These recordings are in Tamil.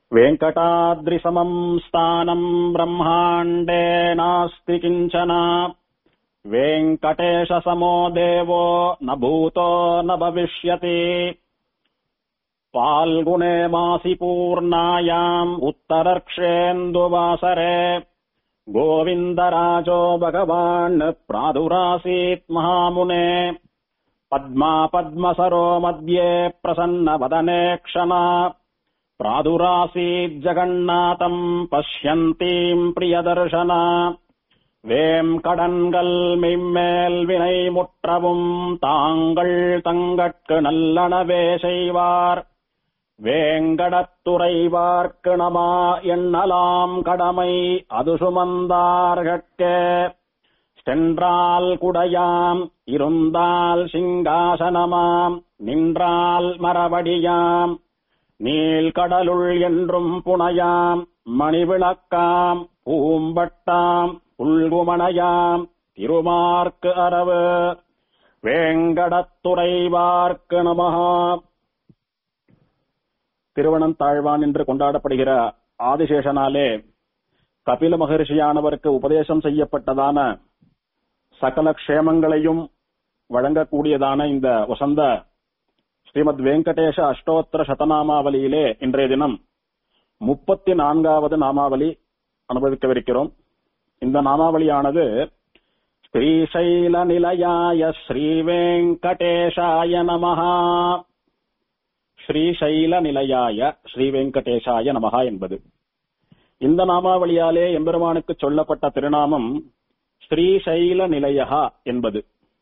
वेङ्कटाद्रिसमम् स्थानम् ब्रह्माण्डे नास्ति किञ्चन वेङ्कटेशसमो देवो न भूतो न भविष्यति फाल्गुणे मासि पूर्णायाम् उत्तरर्क्षेन्दुवासरे गोविन्दराजो भगवान् प्रादुरासीत् महामुने पद्मा पद्मसरो मध्ये प्रसन्नवदने क्षणा प्रादुरासीज्जगन्नाथम् पश्यन्तीम् प्रियदर्शना வேம்கடன்கள் மெய்மேல் வினை முற்றவும் தாங்கள் தங்கட்கு நல்லனவே செய்வார் வேங்கடத்துறைவார்க்கு நமா எண்ணலாம் கடமை அது சுமந்தார்கட்கே சென்றால் குடையாம் இருந்தால் சிங்காசனமாம் நின்றால் மரபடியாம் நீள்கடலுள் என்றும் புனையாம் மணிவிளக்காம் பூம்பட்டாம் புல்குமணையாம் திருமார்க்கு அரவு வேங்கடத்துறைவார்க்கு நமஹா திருவனந்தாழ்வான் என்று கொண்டாடப்படுகிற ஆதிசேஷனாலே கபில மகர்ஷியானவருக்கு உபதேசம் செய்யப்பட்டதான சகல க்ஷேமங்களையும் வழங்கக்கூடியதான இந்த வசந்த ஸ்ரீமத் வெங்கடேஷ அஷ்டோத்திர சதநாமாவலியிலே இன்றைய தினம் முப்பத்தி நான்காவது நாமாவலி அனுபவிக்கவிருக்கிறோம் இந்த நாமாவளியானது ஸ்ரீசைல நிலையாய ஸ்ரீவேங்கடேஷாய நமஹா ஸ்ரீசைல நிலையாய ஸ்ரீ வெங்கடேஷாய நமஹா என்பது இந்த நாமாவளியாலே எம்பெருமானுக்கு சொல்லப்பட்ட திருநாமம் ஸ்ரீசைல நிலையகா என்பது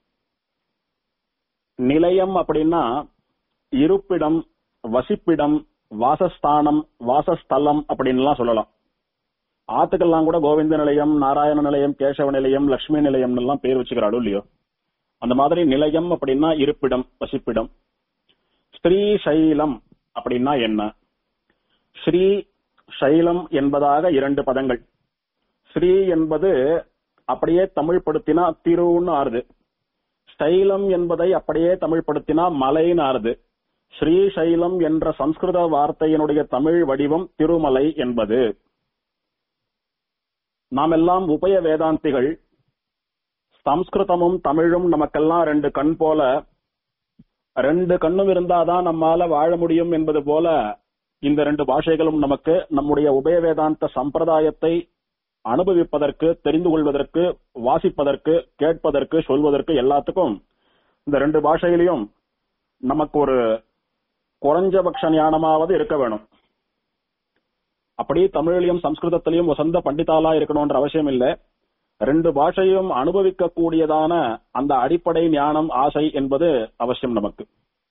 நிலையம் அப்படின்னா இருப்பிடம் வசிப்பிடம் வாசஸ்தானம் வாசஸ்தலம் அப்படின்லாம் சொல்லலாம் ஆத்துக்கெல்லாம் கூட கோவிந்த நிலையம் நாராயண நிலையம் கேசவ நிலையம் லட்சுமி நிலையம் எல்லாம் பேர் வச்சுக்கிறாளோ இல்லையோ அந்த மாதிரி நிலையம் அப்படின்னா இருப்பிடம் வசிப்பிடம் ஸ்ரீ சைலம் அப்படின்னா என்ன ஸ்ரீ சைலம் என்பதாக இரண்டு பதங்கள் ஸ்ரீ என்பது அப்படியே தமிழ் படுத்தினா திருன்னு ஆறுது ஸ்டைலம் என்பதை அப்படியே தமிழ் படுத்தினா மலைன்னு ஆறுது ஸ்ரீசைலம் என்ற சம்ஸ்கிருத வார்த்தையினுடைய தமிழ் வடிவம் திருமலை என்பது நாம் எல்லாம் உபய வேதாந்திகள் சம்ஸ்கிருதமும் தமிழும் நமக்கெல்லாம் ரெண்டு கண் போல ரெண்டு கண்ணும் இருந்தாதான் நம்மால வாழ முடியும் என்பது போல இந்த ரெண்டு பாஷைகளும் நமக்கு நம்முடைய உபய வேதாந்த சம்பிரதாயத்தை அனுபவிப்பதற்கு தெரிந்து கொள்வதற்கு வாசிப்பதற்கு கேட்பதற்கு சொல்வதற்கு எல்லாத்துக்கும் இந்த ரெண்டு பாஷையிலையும் நமக்கு ஒரு குறைஞ்சபட்ச ஞானமாவது இருக்க வேணும் அப்படி தமிழிலையும் சம்ஸ்கிருதத்திலையும் வசந்த பண்டிதாலா இருக்கணும்ன்ற அவசியம் இல்லை ரெண்டு பாஷையும் அனுபவிக்க கூடியதான அந்த அடிப்படை ஞானம் ஆசை என்பது அவசியம் நமக்கு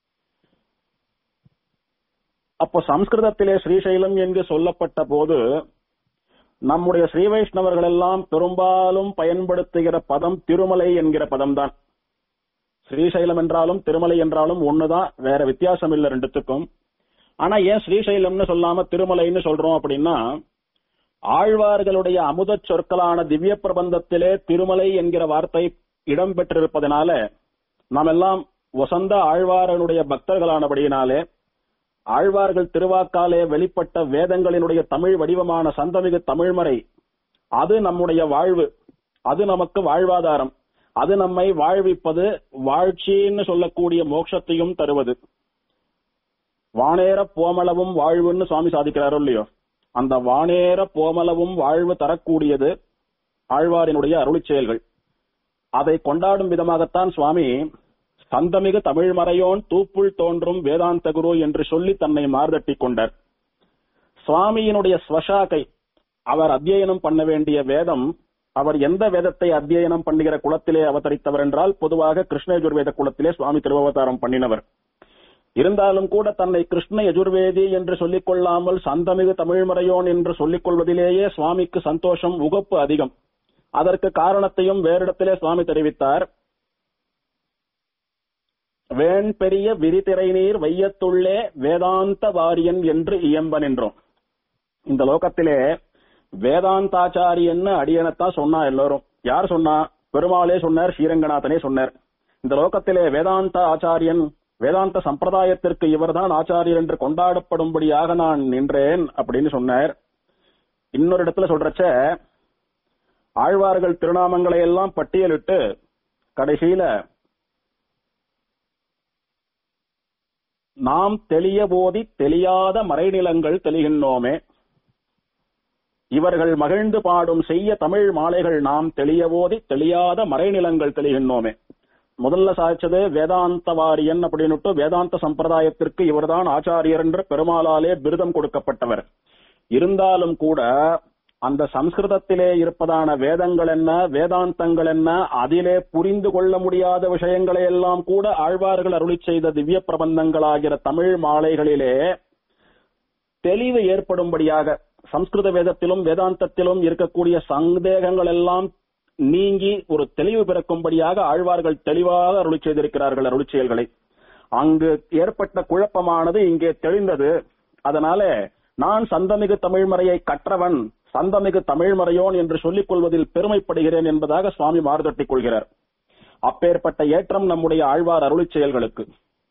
அப்போ சம்ஸ்கிருதத்திலே ஸ்ரீசைலம் என்று சொல்லப்பட்ட போது நம்முடைய ஸ்ரீ வைஷ்ணவர்கள் எல்லாம் பெரும்பாலும் பயன்படுத்துகிற பதம் திருமலை என்கிற பதம்தான் ஸ்ரீசைலம் என்றாலும் திருமலை என்றாலும் ஒண்ணுதான் வேற வித்தியாசம் இல்லை ரெண்டுத்துக்கும் ஆனா ஏன் ஸ்ரீசைலம்னு சொல்லாம திருமலைன்னு சொல்றோம் அப்படின்னா ஆழ்வார்களுடைய அமுத சொற்களான திவ்ய பிரபந்தத்திலே திருமலை என்கிற வார்த்தை இடம்பெற்றிருப்பதனால நாம் எல்லாம் வசந்த ஆழ்வாரனுடைய பக்தர்களானபடியினாலே ஆழ்வார்கள் திருவாக்காலே வெளிப்பட்ட வேதங்களினுடைய தமிழ் வடிவமான சந்தமிகு தமிழ்மறை அது நம்முடைய வாழ்வு அது நமக்கு வாழ்வாதாரம் அது நம்மை வாழ்விப்பது வாழ்ச்சின்னு சொல்லக்கூடிய மோட்சத்தையும் தருவது வானேர போமளவும் வாழ்வுன்னு சுவாமி சாதிக்கிறாரோ இல்லையோ அந்த வானேர போமளவும் வாழ்வு தரக்கூடியது ஆழ்வாரினுடைய அருளிச் செயல்கள் அதை கொண்டாடும் விதமாகத்தான் சுவாமி சந்தமிகு தமிழ் மறையோன் தூப்புள் தோன்றும் வேதாந்த குரு என்று சொல்லி தன்னை மார்தட்டி கொண்டார் சுவாமியினுடைய ஸ்வசாகை அவர் அத்தியனம் பண்ண வேண்டிய வேதம் அவர் எந்த வேதத்தை அத்தியனம் பண்ணுகிற குலத்திலே அவதரித்தவர் என்றால் பொதுவாக கிருஷ்ண யஜுர்வேத குலத்திலே சுவாமி திருவவதாரம் பண்ணினவர் இருந்தாலும் கூட தன்னை கிருஷ்ண யஜுர்வேதி என்று சொல்லிக் கொள்ளாமல் சந்தமிகு தமிழ்மறையோன் என்று சொல்லிக் கொள்வதிலேயே சுவாமிக்கு சந்தோஷம் உகப்பு அதிகம் அதற்கு காரணத்தையும் வேறிடத்திலே சுவாமி தெரிவித்தார் வேண் பெரிய விரிதிரை நீர் வையத்துள்ளே வேதாந்த வாரியன் என்று இயம்பன் என்றோம் இந்த லோகத்திலே வேதாந்தாச்சாரியன்னு அடியனத்தான் சொன்னா எல்லாரும் யார் சொன்னா பெருமாளே சொன்னார் ஸ்ரீரங்கநாதனே சொன்னார் இந்த லோகத்திலே வேதாந்த ஆச்சாரியன் வேதாந்த சம்பிரதாயத்திற்கு இவர்தான் ஆச்சாரியர் என்று கொண்டாடப்படும்படியாக நான் நின்றேன் அப்படின்னு சொன்னார் இன்னொரு இடத்துல சொல்றச்ச ஆழ்வார்கள் திருநாமங்களை எல்லாம் பட்டியலிட்டு கடைசியில நாம் தெளிய போதி தெளியாத மறைநிலங்கள் தெளிகின்றோமே இவர்கள் மகிழ்ந்து பாடும் செய்ய தமிழ் மாலைகள் நாம் தெளிய போதி தெளியாத மறைநிலங்கள் தெளிகின்றோமே முதல்ல சாதிச்சது வேதாந்த வாரியன் அப்படின்னுட்டு வேதாந்த சம்பிரதாயத்திற்கு இவர்தான் ஆச்சாரியர் என்று பெருமாளாலே பிருதம் கொடுக்கப்பட்டவர் இருந்தாலும் கூட அந்த சம்ஸ்கிருதத்திலே இருப்பதான வேதங்கள் என்ன வேதாந்தங்கள் என்ன அதிலே புரிந்து கொள்ள முடியாத விஷயங்களை எல்லாம் கூட ஆழ்வார்கள் அருளி செய்த திவ்ய பிரபந்தங்களாகிற தமிழ் மாலைகளிலே தெளிவு ஏற்படும்படியாக சம்ஸ்கிருத வேதத்திலும் வேதாந்தத்திலும் இருக்கக்கூடிய சந்தேகங்கள் எல்லாம் நீங்கி ஒரு தெளிவு பிறக்கும்படியாக ஆழ்வார்கள் தெளிவாக அருளி செய்திருக்கிறார்கள் அருளி செயல்களை அங்கு ஏற்பட்ட குழப்பமானது இங்கே தெளிந்தது அதனால நான் சந்தமிகு தமிழ்மறையை கற்றவன் சந்தமிகு தமிழ்மறையோன் என்று சொல்லிக் கொள்வதில் பெருமைப்படுகிறேன் என்பதாக சுவாமி மாறுதட்டிக் கொள்கிறார் அப்பேற்பட்ட ஏற்றம் நம்முடைய ஆழ்வார் அருளி செயல்களுக்கு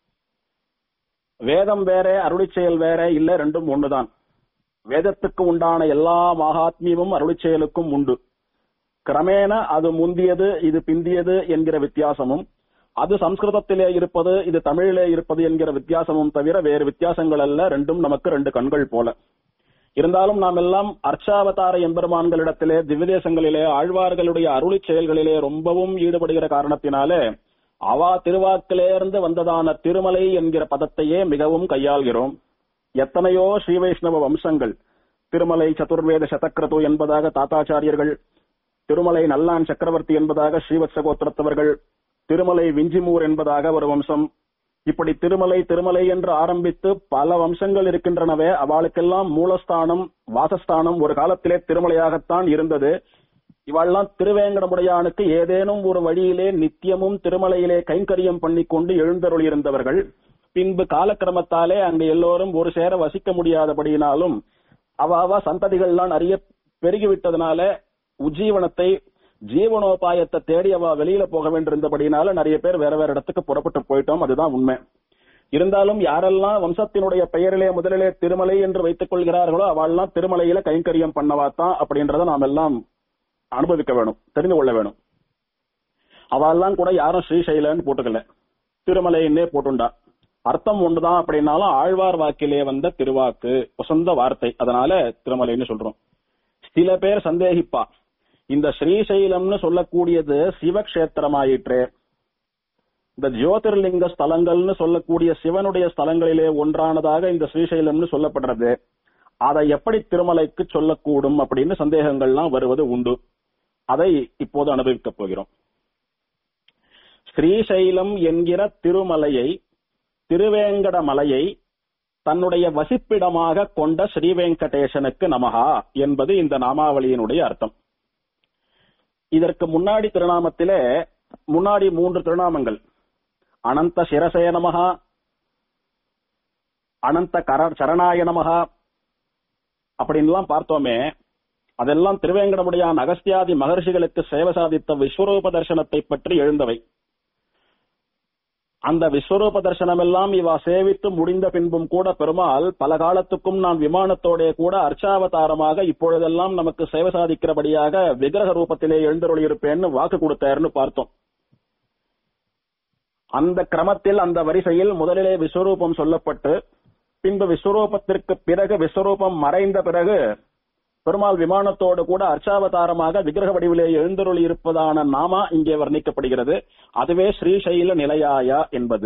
வேதம் வேற அருளி செயல் வேற இல்ல ரெண்டும் ஒண்ணுதான் வேதத்துக்கு உண்டான எல்லா மகாத்மியமும் அருளி செயலுக்கும் உண்டு கிரமேண அது முந்தியது இது பிந்தியது என்கிற வித்தியாசமும் அது சம்ஸ்கிருதத்திலே இருப்பது இது தமிழிலே இருப்பது என்கிற வித்தியாசமும் தவிர வேறு வித்தியாசங்கள் அல்ல ரெண்டும் நமக்கு ரெண்டு கண்கள் போல இருந்தாலும் நாம் எல்லாம் அர்ச்சாவதார எம்பெருமான்களிடத்திலே திவ்யதேசங்களிலே ஆழ்வார்களுடைய அருளி செயல்களிலே ரொம்பவும் ஈடுபடுகிற காரணத்தினாலே அவா திருவாக்கிலேர்ந்து வந்ததான திருமலை என்கிற பதத்தையே மிகவும் கையாள்கிறோம் எத்தனையோ ஸ்ரீ வைஷ்ணவ வம்சங்கள் திருமலை சதுர்வேத சதக்ரது என்பதாக தாத்தாச்சாரியர்கள் திருமலை நல்லான் சக்கரவர்த்தி என்பதாக ஸ்ரீவத்ச கோத்திரத்தவர்கள் திருமலை விஞ்சிமூர் என்பதாக ஒரு வம்சம் இப்படி திருமலை திருமலை என்று ஆரம்பித்து பல வம்சங்கள் இருக்கின்றனவே அவளுக்கெல்லாம் மூலஸ்தானம் வாசஸ்தானம் ஒரு காலத்திலே திருமலையாகத்தான் இருந்தது இவெல்லாம் திருவேங்கடமுடையானுக்கு ஏதேனும் ஒரு வழியிலே நித்தியமும் திருமலையிலே கைங்கரியம் பண்ணிக்கொண்டு எழுந்தருள் இருந்தவர்கள் பின்பு காலக்கிரமத்தாலே அங்கு எல்லோரும் ஒரு சேர வசிக்க முடியாதபடியினாலும் அவாவா சந்ததிகள்லாம் நிறைய பெருகிவிட்டதுனால உஜ்ஜீவனத்தை ஜீவனோபாயத்தை தேடி அவ வெளியில போக வேண்டியிருந்தபடினால நிறைய பேர் வேற வேற இடத்துக்கு புறப்பட்டு போயிட்டோம் அதுதான் உண்மை இருந்தாலும் யாரெல்லாம் வம்சத்தினுடைய பெயரிலே முதலிலே திருமலை என்று வைத்துக் கொள்கிறார்களோ அவள்லாம் திருமலையில கைங்கரியம் பண்ணவாத்தான் அப்படின்றத நாம் எல்லாம் அனுபவிக்க வேணும் தெரிந்து கொள்ள வேணும் அவெல்லாம் கூட யாரும் ஸ்ரீசைலன்னு போட்டுக்கல திருமலைன்னே போட்டுண்டா அர்த்தம் ஒண்ணுதான் அப்படின்னாலும் ஆழ்வார் வாக்கிலே வந்த திருவாக்கு வசந்த வார்த்தை அதனால திருமலைன்னு சொல்றோம் சில பேர் சந்தேகிப்பா இந்த ஸ்ரீசைலம்னு சொல்லக்கூடியது சிவக்ஷேத்திரமாயிற்று இந்த ஜோதிர்லிங்க ஸ்தலங்கள்னு சொல்லக்கூடிய சிவனுடைய ஸ்தலங்களிலே ஒன்றானதாக இந்த ஸ்ரீசைலம்னு சொல்லப்படுறது அதை எப்படி திருமலைக்கு சொல்லக்கூடும் அப்படின்னு சந்தேகங்கள்லாம் வருவது உண்டு அதை இப்போது அனுபவிக்கப் போகிறோம் ஸ்ரீசைலம் என்கிற திருமலையை திருவேங்கட மலையை தன்னுடைய வசிப்பிடமாக கொண்ட ஸ்ரீவேங்கடேசனுக்கு நமகா என்பது இந்த நாமாவளியினுடைய அர்த்தம் இதற்கு முன்னாடி திருநாமத்திலே முன்னாடி மூன்று திருநாமங்கள் அனந்த சிரசே நமகா அனந்த கர சரணாய நமகா அப்படின்லாம் பார்த்தோமே அதெல்லாம் திருவேங்கடமுடையான் அகஸ்தியாதி மகர்ஷிகளுக்கு சேவை சாதித்த விஸ்வரூப தரிசனத்தை பற்றி எழுந்தவை அந்த விஸ்வரூப தரிசனம் எல்லாம் இவா சேவித்து முடிந்த பின்பும் கூட பெருமாள் பல காலத்துக்கும் நான் விமானத்தோட கூட அர்ச்சாவதாரமாக இப்பொழுதெல்லாம் நமக்கு சேவை சாதிக்கிறபடியாக விக்கிரக ரூபத்திலே எழுந்தருளியிருப்பேன்னு வாக்கு கொடுத்தாருன்னு பார்த்தோம் அந்த கிரமத்தில் அந்த வரிசையில் முதலிலே விஸ்வரூபம் சொல்லப்பட்டு பின்பு விஸ்வரூபத்திற்கு பிறகு விஸ்வரூபம் மறைந்த பிறகு பெருமாள் விமானத்தோடு கூட அர்ச்சாவதாரமாக விக்கிரக வடிவிலே எழுந்தருளி இருப்பதான நாமா இங்கே வர்ணிக்கப்படுகிறது அதுவே ஸ்ரீசைல நிலையாயா என்பது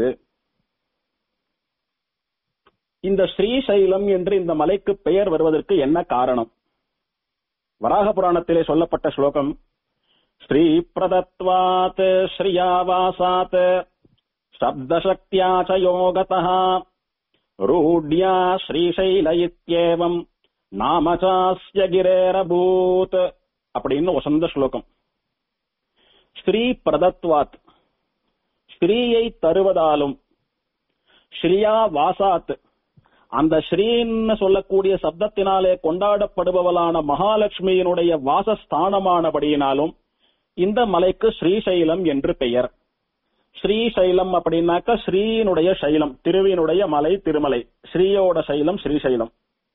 இந்த ஸ்ரீசைலம் என்று இந்த மலைக்கு பெயர் வருவதற்கு என்ன காரணம் வராக புராணத்திலே சொல்லப்பட்ட ஸ்லோகம் ஸ்ரீ பிரதத்வாத் ஸ்ரீயாவாசாத் சப்தசக்தியா ச யோகதः ரூಢ்யா ஸ்ரீசைல இத்யேவம் நாமசாஸ்ய கிரேரபூத் அப்படின்னு வசந்த ஸ்லோகம் ஸ்ரீ பிரதத்வாத் ஸ்ரீயை தருவதாலும் ஸ்ரீயா வாசாத் அந்த ஸ்ரீன்னு சொல்லக்கூடிய சப்தத்தினாலே கொண்டாடப்படுபவளான மகாலட்சுமியினுடைய வாசஸ்தானமானபடியினாலும் இந்த மலைக்கு ஸ்ரீசைலம் என்று பெயர் ஸ்ரீசைலம் அப்படின்னாக்க ஸ்ரீனுடைய சைலம் திருவினுடைய மலை திருமலை ஸ்ரீயோட சைலம் ஸ்ரீசைலம்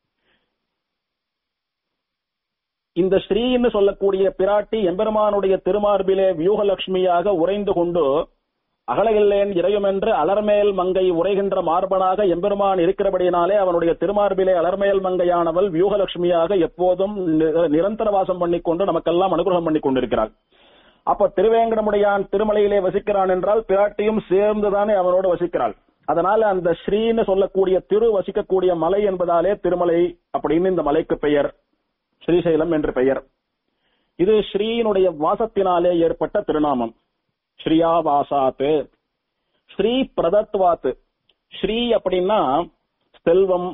இந்த ஸ்ரீன்னு சொல்லக்கூடிய பிராட்டி எம்பெருமானுடைய திருமார்பிலே வியூகலட்சுமியாக உறைந்து கொண்டு அகலகில்லேன் இறையுமென்று அலர்மேல் மங்கை உரைகின்ற மார்பனாக எம்பெருமான் இருக்கிறபடியினாலே அவனுடைய திருமார்பிலே அலர்மேல் மங்கையானவள் வியூகலட்சுமியாக எப்போதும் நி- நிரந்தர வாசம் பண்ணிக்கொண்டு நமக்கெல்லாம் அனுகிரகம் பண்ணி கொண்டிருக்கிறாள் அப்ப திருவேங்கடமுடையான் திருமலையிலே வசிக்கிறான் என்றால் பிராட்டியும் சேர்ந்துதானே அவனோடு வசிக்கிறாள் அதனால அந்த ஸ்ரீன்னு சொல்லக்கூடிய திரு வசிக்கக்கூடிய மலை என்பதாலே திருமலை அப்படின்னு இந்த மலைக்கு பெயர் ஸ்ரீசைலம் என்று பெயர் இது ஸ்ரீனுடைய வாசத்தினாலே ஏற்பட்ட திருநாமம் ஸ்ரீயா வாசாத்து ஸ்ரீ பிரதத்வாத்து ஸ்ரீ அப்படின்னா செல்வம்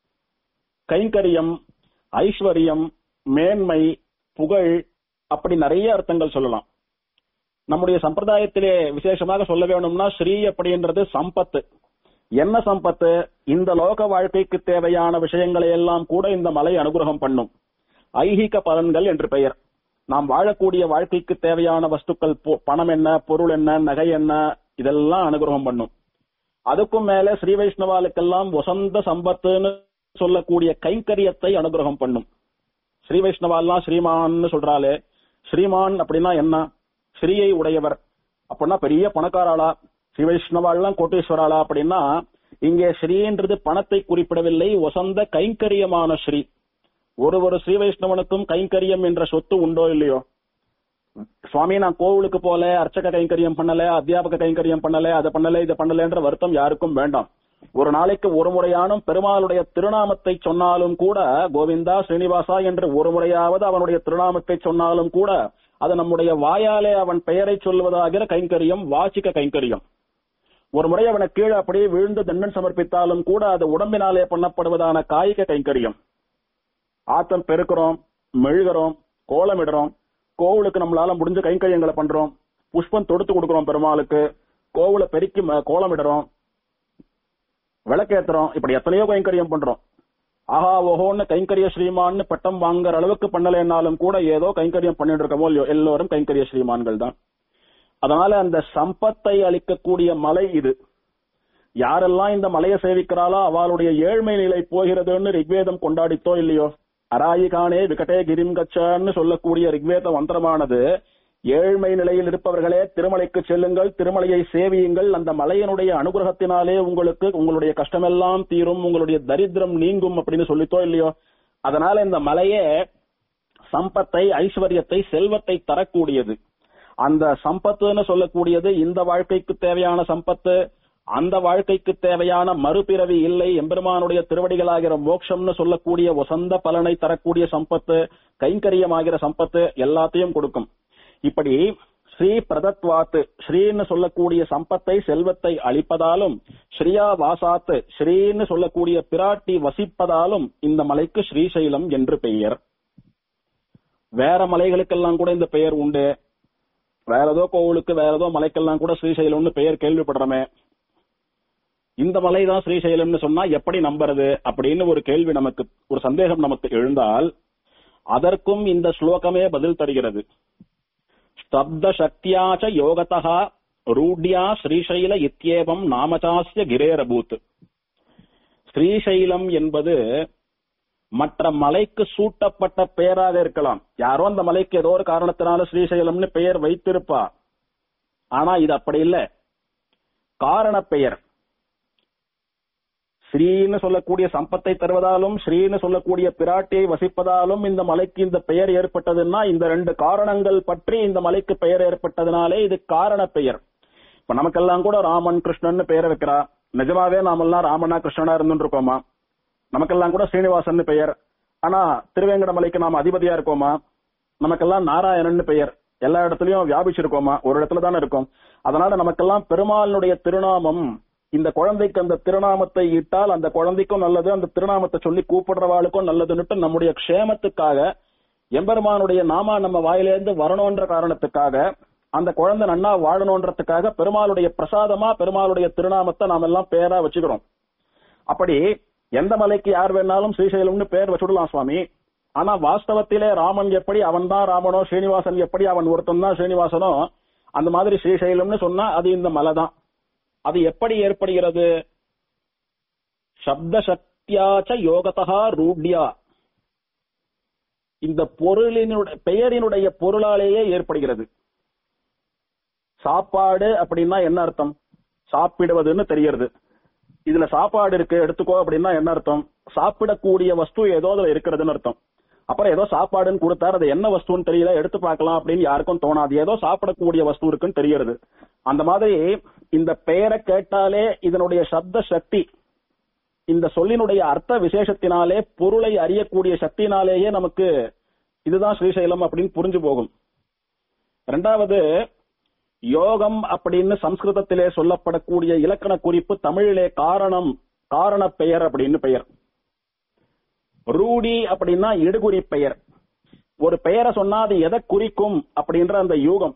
கைங்கரியம் ஐஸ்வர்யம் மேன்மை புகழ் அப்படி நிறைய அர்த்தங்கள் சொல்லலாம் நம்முடைய சம்பிரதாயத்திலே விசேஷமாக சொல்ல வேணும்னா ஸ்ரீ அப்படின்றது சம்பத்து என்ன சம்பத்து இந்த லோக வாழ்க்கைக்கு தேவையான விஷயங்களை எல்லாம் கூட இந்த மலை அனுகிரகம் பண்ணும் ஐகிக பலன்கள் என்று பெயர் நாம் வாழக்கூடிய வாழ்க்கைக்கு தேவையான வஸ்துக்கள் பொ- பணம் என்ன பொருள் என்ன நகை என்ன இதெல்லாம் அனுகிரகம் பண்ணும் அதுக்கும் மேல ஸ்ரீ வைஷ்ணவாளுக்கெல்லாம் வசந்த சம்பத்துன்னு சொல்லக்கூடிய கைங்கரியத்தை அனுகிரகம் பண்ணும் ஸ்ரீ வைஷ்ணவாலாம் ஸ்ரீமான்னு சொல்றாளே ஸ்ரீமான் அப்படின்னா என்ன ஸ்ரீயை உடையவர் அப்படின்னா பெரிய பணக்காராளா ஸ்ரீ வைஷ்ணவாள்லாம் கோட்டீஸ்வராளா அப்படின்னா இங்கே ஸ்ரீன்றது பணத்தை குறிப்பிடவில்லை வசந்த கைங்கரியமான ஸ்ரீ ஒரு ஒரு ஸ்ரீ வைஷ்ணவனுக்கும் கைங்கரியம் என்ற சொத்து உண்டோ இல்லையோ சுவாமி நான் கோவிலுக்கு போல அர்ச்சக கைங்கரியம் பண்ணல அத்தியாபக கைங்கரியம் பண்ணல அதை பண்ணல இதை பண்ணலன்ற வருத்தம் யாருக்கும் வேண்டாம் ஒரு நாளைக்கு ஒரு முறையானும் பெருமாளுடைய திருநாமத்தை சொன்னாலும் கூட கோவிந்தா ஸ்ரீனிவாசா என்று ஒரு முறையாவது அவனுடைய திருநாமத்தை சொன்னாலும் கூட அது நம்முடைய வாயாலே அவன் பெயரை சொல்வதாகிற கைங்கரியம் வாச்சிக்க கைங்கரியம் ஒரு முறை அவனை கீழே அப்படியே விழுந்து தண்டன் சமர்ப்பித்தாலும் கூட அது உடம்பினாலே பண்ணப்படுவதான காய்க கைங்கரியம் ஆத்தம் பெருக்கிறோம் மெழுகிறோம் கோலமிடுறோம் கோவிலுக்கு நம்மளால முடிஞ்ச கைங்கரியங்களை பண்றோம் புஷ்பம் தொடுத்து கொடுக்கிறோம் பெருமாளுக்கு கோவில பெருக்கி ம- கோலமிடுறோம் விளக்கேத்துறோம் இப்படி எத்தனையோ கைங்கரியம் பண்றோம் ஆஹா ஓஹோன்னு கைங்கரிய ஸ்ரீமான்னு பட்டம் வாங்குற அளவுக்கு பண்ணலைன்னாலும் கூட ஏதோ கைங்கரியம் பண்ணிட்டு இருக்கமோ இல்லையோ எல்லோரும் கைங்கரிய ஸ்ரீமான்கள் தான் அதனால அந்த சம்பத்தை அளிக்கக்கூடிய மலை இது யாரெல்லாம் இந்த மலையை சேவிக்கிறாளோ அவளுடைய ஏழ்மை நிலை போகிறதுன்னு ரிக்வேதம் கொண்டாடித்தோ இல்லையோ அராயிகானே விகடே கிரிம் கச்சன்னு சொல்லக்கூடிய ரிக்வேத மந்திரமானது ஏழ்மை நிலையில் இருப்பவர்களே திருமலைக்கு செல்லுங்கள் திருமலையை சேவியுங்கள் அந்த மலையினுடைய அனுகிரகத்தினாலே உங்களுக்கு உங்களுடைய கஷ்டமெல்லாம் தீரும் உங்களுடைய தரித்திரம் நீங்கும் அப்படின்னு சொல்லித்தோ இல்லையோ அதனால இந்த மலையே சம்பத்தை ஐஸ்வர்யத்தை செல்வத்தை தரக்கூடியது அந்த சம்பத்துன்னு சொல்லக்கூடியது இந்த வாழ்க்கைக்கு தேவையான சம்பத்து அந்த வாழ்க்கைக்கு தேவையான மறுபிறவி இல்லை எம்பெருமானுடைய திருவடிகளாகிற மோட்சம்னு சொல்லக்கூடிய வசந்த பலனை தரக்கூடிய சம்பத்து கைங்கரியமாகிற சம்பத்து எல்லாத்தையும் கொடுக்கும் இப்படி ஸ்ரீ பிரதத்வாத்து ஸ்ரீன்னு சொல்லக்கூடிய சம்பத்தை செல்வத்தை அளிப்பதாலும் ஸ்ரீயா வாசாத்து ஸ்ரீன்னு சொல்லக்கூடிய பிராட்டி வசிப்பதாலும் இந்த மலைக்கு ஸ்ரீசைலம் என்று பெயர் வேற மலைகளுக்கெல்லாம் கூட இந்த பெயர் உண்டு வேற ஏதோ கோவிலுக்கு வேற ஏதோ மலைக்கெல்லாம் கூட ஸ்ரீசைலம்னு பெயர் கேள்விப்படுறோமே இந்த மலை தான் ஸ்ரீசைலம்னு சொன்னா எப்படி நம்புறது அப்படின்னு ஒரு கேள்வி நமக்கு ஒரு சந்தேகம் நமக்கு எழுந்தால் அதற்கும் இந்த ஸ்லோகமே பதில் தருகிறது ஸ்தப்த சக்தியாச்ச யோகதா ரூட்யா ஸ்ரீசைல இத்தியேவம் நாமச்சாஸ்ய கிரேரபூத் ஸ்ரீசைலம் என்பது மற்ற மலைக்கு சூட்டப்பட்ட பெயராக இருக்கலாம் யாரோ அந்த மலைக்கு ஏதோ ஒரு காரணத்தினால ஸ்ரீசைலம்னு பெயர் வைத்திருப்பா ஆனா இது அப்படி இல்ல காரண பெயர் ஸ்ரீன்னு சொல்லக்கூடிய சம்பத்தை தருவதாலும் ஸ்ரீன்னு சொல்லக்கூடிய பிராட்டியை வசிப்பதாலும் இந்த மலைக்கு இந்த பெயர் ஏற்பட்டதுன்னா இந்த ரெண்டு காரணங்கள் பற்றி இந்த மலைக்கு பெயர் ஏற்பட்டதுனாலே இது காரண பெயர் இப்ப நமக்கெல்லாம் கூட ராமன் கிருஷ்ணன் பெயர் வைக்கிறா நிஜமாவே நாமெல்லாம் ராமனா கிருஷ்ணனா இருந்துட்டு இருக்கோமா நமக்கெல்லாம் கூட ஸ்ரீனிவாசன் பெயர் ஆனா திருவேங்கடமலைக்கு நாம அதிபதியா இருக்கோமா நமக்கெல்லாம் நாராயணன் பெயர் எல்லா இடத்துலயும் வியாபிச்சிருக்கோமா ஒரு இடத்துல தானே இருக்கோம் அதனால நமக்கெல்லாம் பெருமாளுடைய திருநாமம் இந்த குழந்தைக்கு அந்த திருநாமத்தை இட்டால் அந்த குழந்தைக்கும் நல்லது அந்த திருநாமத்தை சொல்லி கூப்பிடுறவாளுக்கும் நல்லதுன்னுட்டு நம்முடைய க்ஷேமத்துக்காக எம்பெருமானுடைய நாமா நம்ம வாயிலேருந்து வரணுன்ற காரணத்துக்காக அந்த குழந்தை நன்னா வாழணுன்றதுக்காக பெருமாளுடைய பிரசாதமா பெருமாளுடைய திருநாமத்தை நாம எல்லாம் பேரா வச்சுக்கிறோம் அப்படி எந்த மலைக்கு யார் வேணாலும் ஸ்ரீசைலம்னு பேர் வச்சுடலாம் சுவாமி ஆனா வாஸ்தவத்திலே ராமன் எப்படி அவன் தான் ராமனோ ஸ்ரீனிவாசன் எப்படி அவன் ஒருத்தன் தான் ஸ்ரீனிவாசனோ அந்த மாதிரி ஸ்ரீசைலம்னு சொன்னா அது இந்த மலை தான் அது எப்படி ஏற்படுகிறது சப்த சக்தியாச்ச யோகதா ரூட்யா இந்த பொருளினுடைய பெயரினுடைய பொருளாலேயே ஏற்படுகிறது சாப்பாடு அப்படின்னா என்ன அர்த்தம் சாப்பிடுவதுன்னு தெரியறது இதுல சாப்பாடு இருக்கு எடுத்துக்கோ அப்படின்னா என்ன அர்த்தம் சாப்பிடக்கூடிய வஸ்து ஏதோ அதுல இருக்கிறதுன்னு அர்த்தம் அப்புறம் ஏதோ சாப்பாடுன்னு கொடுத்தாரு அது என்ன வஸ்துன்னு தெரியல எடுத்து பார்க்கலாம் அப்படின்னு யாருக்கும் தோணாது ஏதோ சாப்பிடக்கூடிய வஸ்து இருக்குன்னு தெரியறது அந்த மாதிரி இந்த பெயரை கேட்டாலே இதனுடைய சப்த சக்தி இந்த சொல்லினுடைய அர்த்த விசேஷத்தினாலே பொருளை அறியக்கூடிய சக்தினாலேயே நமக்கு இதுதான் ஸ்ரீசைலம் அப்படின்னு புரிஞ்சு போகும் ரெண்டாவது யோகம் அப்படின்னு சம்ஸ்கிருதத்திலே சொல்லப்படக்கூடிய இலக்கண குறிப்பு தமிழிலே காரணம் காரண பெயர் அப்படின்னு பெயர் ரூடி அப்படின்னா இடுகுறி பெயர் ஒரு பெயரை சொன்னா அது எதை குறிக்கும் அப்படின்ற அந்த யூகம்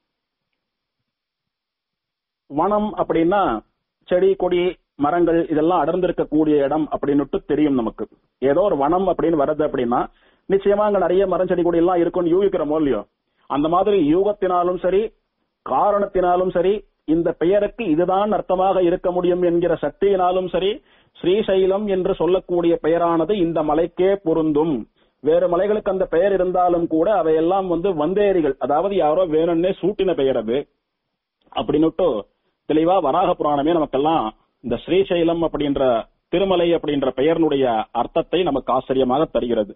வனம் அப்படின்னா செடி கொடி மரங்கள் இதெல்லாம் அடர்ந்திருக்கக்கூடிய இடம் அப்படின்னுட்டு தெரியும் நமக்கு ஏதோ ஒரு வனம் அப்படின்னு வருது அப்படின்னா நிச்சயமா அங்க நிறைய மரம் செடி கொடி எல்லாம் இருக்கும்னு யூகிக்கிறோமோ இல்லையோ அந்த மாதிரி யூகத்தினாலும் சரி காரணத்தினாலும் சரி இந்த பெயருக்கு இதுதான் அர்த்தமாக இருக்க முடியும் என்கிற சக்தியினாலும் சரி ஸ்ரீசைலம் என்று சொல்லக்கூடிய பெயரானது இந்த மலைக்கே பொருந்தும் வேறு மலைகளுக்கு அந்த பெயர் இருந்தாலும் கூட அவையெல்லாம் வந்து வந்தேரிகள் அதாவது யாரோ வேணும்னே சூட்டின பெயர் அது அப்படின்னுட்டு தெளிவா வராக புராணமே நமக்கெல்லாம் இந்த ஸ்ரீசைலம் அப்படின்ற திருமலை அப்படின்ற பெயர்னுடைய அர்த்தத்தை நமக்கு ஆச்சரியமாக தருகிறது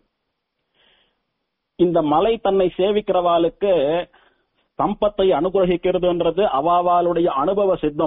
இந்த மலை தன்னை சேவிக்கிறவாளுக்கு சம்பத்தை அனுகிரகிக்கிறதுன்றது அவாவாளுடைய அனுபவ சித்தம்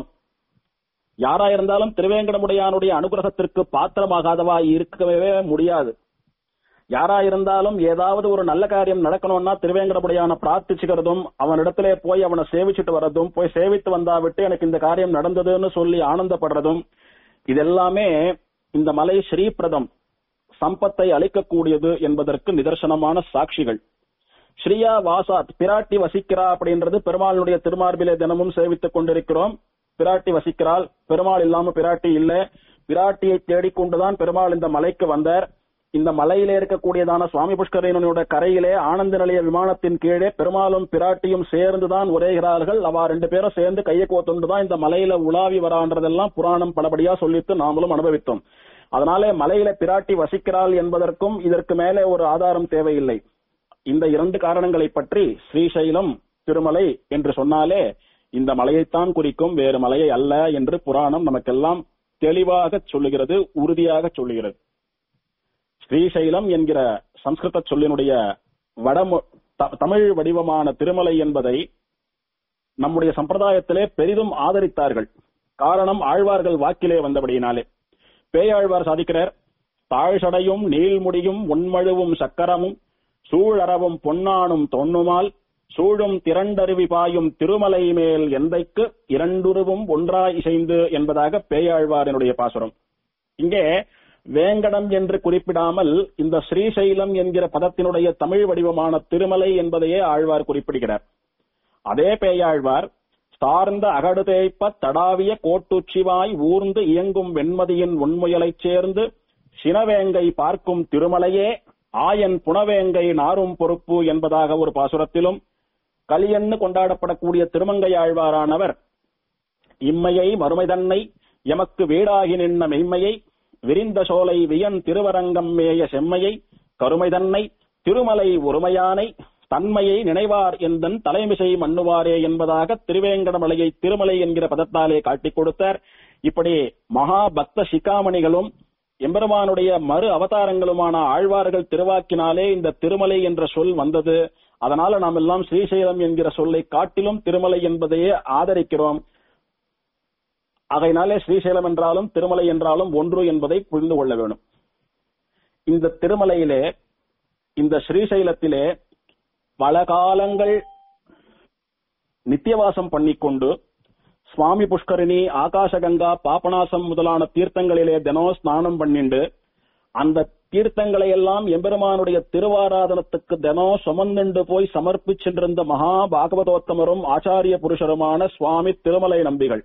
யாரா இருந்தாலும் திருவேங்கடமுடையானுடைய அனுகிரகத்திற்கு பாத்திரமாகாதவா இருக்கவே முடியாது யாரா இருந்தாலும் ஏதாவது ஒரு நல்ல காரியம் நடக்கணும்னா திருவேங்கடமுடையான பிரார்த்திச்சுக்கிறதும் அவனிடத்திலே போய் அவனை சேவிச்சுட்டு வர்றதும் போய் சேவித்து வந்தா விட்டு எனக்கு இந்த காரியம் நடந்ததுன்னு சொல்லி ஆனந்தப்படுறதும் இதெல்லாமே இந்த மலை ஸ்ரீபிரதம் சம்பத்தை அளிக்கக்கூடியது என்பதற்கு நிதர்சனமான சாட்சிகள் ஸ்ரீயா வாசாத் பிராட்டி வசிக்கிறா அப்படின்றது பெருமாளுடைய திருமார்பிலே தினமும் சேவித்துக் கொண்டிருக்கிறோம் பிராட்டி வசிக்கிறாள் பெருமாள் இல்லாம பிராட்டி இல்ல பிராட்டியை தேடிக்கொண்டுதான் பெருமாள் இந்த மலைக்கு வந்தார் இந்த மலையிலே இருக்கக்கூடியதான சுவாமி புஷ்கரனுடைய கரையிலே ஆனந்த நிலைய விமானத்தின் கீழே பெருமாளும் பிராட்டியும் சேர்ந்துதான் உரைகிறார்கள் அவ ரெண்டு பேரும் சேர்ந்து கையை கோத்துண்டுதான் இந்த மலையில உலாவி வரான்றதெல்லாம் புராணம் பலபடியா சொல்லித்து நாமளும் அனுபவித்தோம் அதனாலே மலையில பிராட்டி வசிக்கிறாள் என்பதற்கும் இதற்கு மேலே ஒரு ஆதாரம் தேவையில்லை இந்த இரண்டு காரணங்களை பற்றி ஸ்ரீசைலம் திருமலை என்று சொன்னாலே இந்த மலையைத்தான் குறிக்கும் வேறு மலையை அல்ல என்று புராணம் நமக்கெல்லாம் தெளிவாக சொல்லுகிறது உறுதியாக சொல்லுகிறது ஸ்ரீசைலம் என்கிற சம்ஸ்கிருத சொல்லினுடைய வடமு த- தமிழ் வடிவமான திருமலை என்பதை நம்முடைய சம்பிரதாயத்திலே பெரிதும் ஆதரித்தார்கள் காரணம் ஆழ்வார்கள் வாக்கிலே வந்தபடியினாலே பேயாழ்வார் சாதிக்கிறார் தாழ்சடையும் நீள்முடியும் உண்மழுவும் சக்கரமும் சூழறவும் பொன்னானும் தொன்னுமால் சூழும் திரண்டருவி பாயும் திருமலை மேல் எந்தைக்கு இரண்டுருவும் ஒன்றாய் இசைந்து என்பதாக பேயாழ்வாரினுடைய பாசுரம் இங்கே வேங்கடம் என்று குறிப்பிடாமல் இந்த ஸ்ரீசைலம் என்கிற பதத்தினுடைய தமிழ் வடிவமான திருமலை என்பதையே ஆழ்வார் குறிப்பிடுகிறார் அதே பேயாழ்வார் சார்ந்த அகடு தேய்ப்ப தடாவிய கோட்டுச்சிவாய் ஊர்ந்து இயங்கும் வெண்மதியின் உண்முயலைச் சேர்ந்து சினவேங்கை பார்க்கும் திருமலையே ஆயன் புனவேங்கை நாரும் பொறுப்பு என்பதாக ஒரு பாசுரத்திலும் கலியன்னு கொண்டாடப்படக்கூடிய திருமங்கையாழ்வாரானவர் இம்மையை மறுமை தன்னை எமக்கு வீடாகி நின்ன மெய்மையை விரிந்த சோலை வியன் திருவரங்கம் மேய செம்மையை கருமை தன்னை திருமலை ஒருமையானை தன்மையை நினைவார் எந்தன் தலைமிசை மன்னுவாரே என்பதாக திருவேங்கடமலையை திருமலை என்கிற பதத்தாலே காட்டிக் கொடுத்தார் இப்படி மகா பக்த சிகாமணிகளும் எம்பெருமானுடைய மறு அவதாரங்களுமான ஆழ்வார்கள் திருவாக்கினாலே இந்த திருமலை என்ற சொல் வந்தது அதனால நாம் எல்லாம் ஸ்ரீசைலம் என்கிற சொல்லை காட்டிலும் திருமலை என்பதையே ஆதரிக்கிறோம் ஆகையினாலே ஸ்ரீசைலம் என்றாலும் திருமலை என்றாலும் ஒன்று என்பதை புரிந்து கொள்ள வேண்டும் இந்த திருமலையிலே இந்த ஸ்ரீசைலத்திலே பல காலங்கள் நித்தியவாசம் பண்ணிக்கொண்டு சுவாமி புஷ்கரிணி ஆகாசகங்கா பாபநாசம் முதலான தீர்த்தங்களிலே தினம் ஸ்நானம் பண்ணிண்டு அந்த தீர்த்தங்களை எல்லாம் எம்பெருமானுடைய திருவாராதனத்துக்கு தினம் சுமந்துண்டு போய் சமர்ப்பிச்சென்றிருந்த மகா பாகவதோத்தமரும் ஆச்சாரிய புருஷருமான சுவாமி திருமலை நம்பிகள்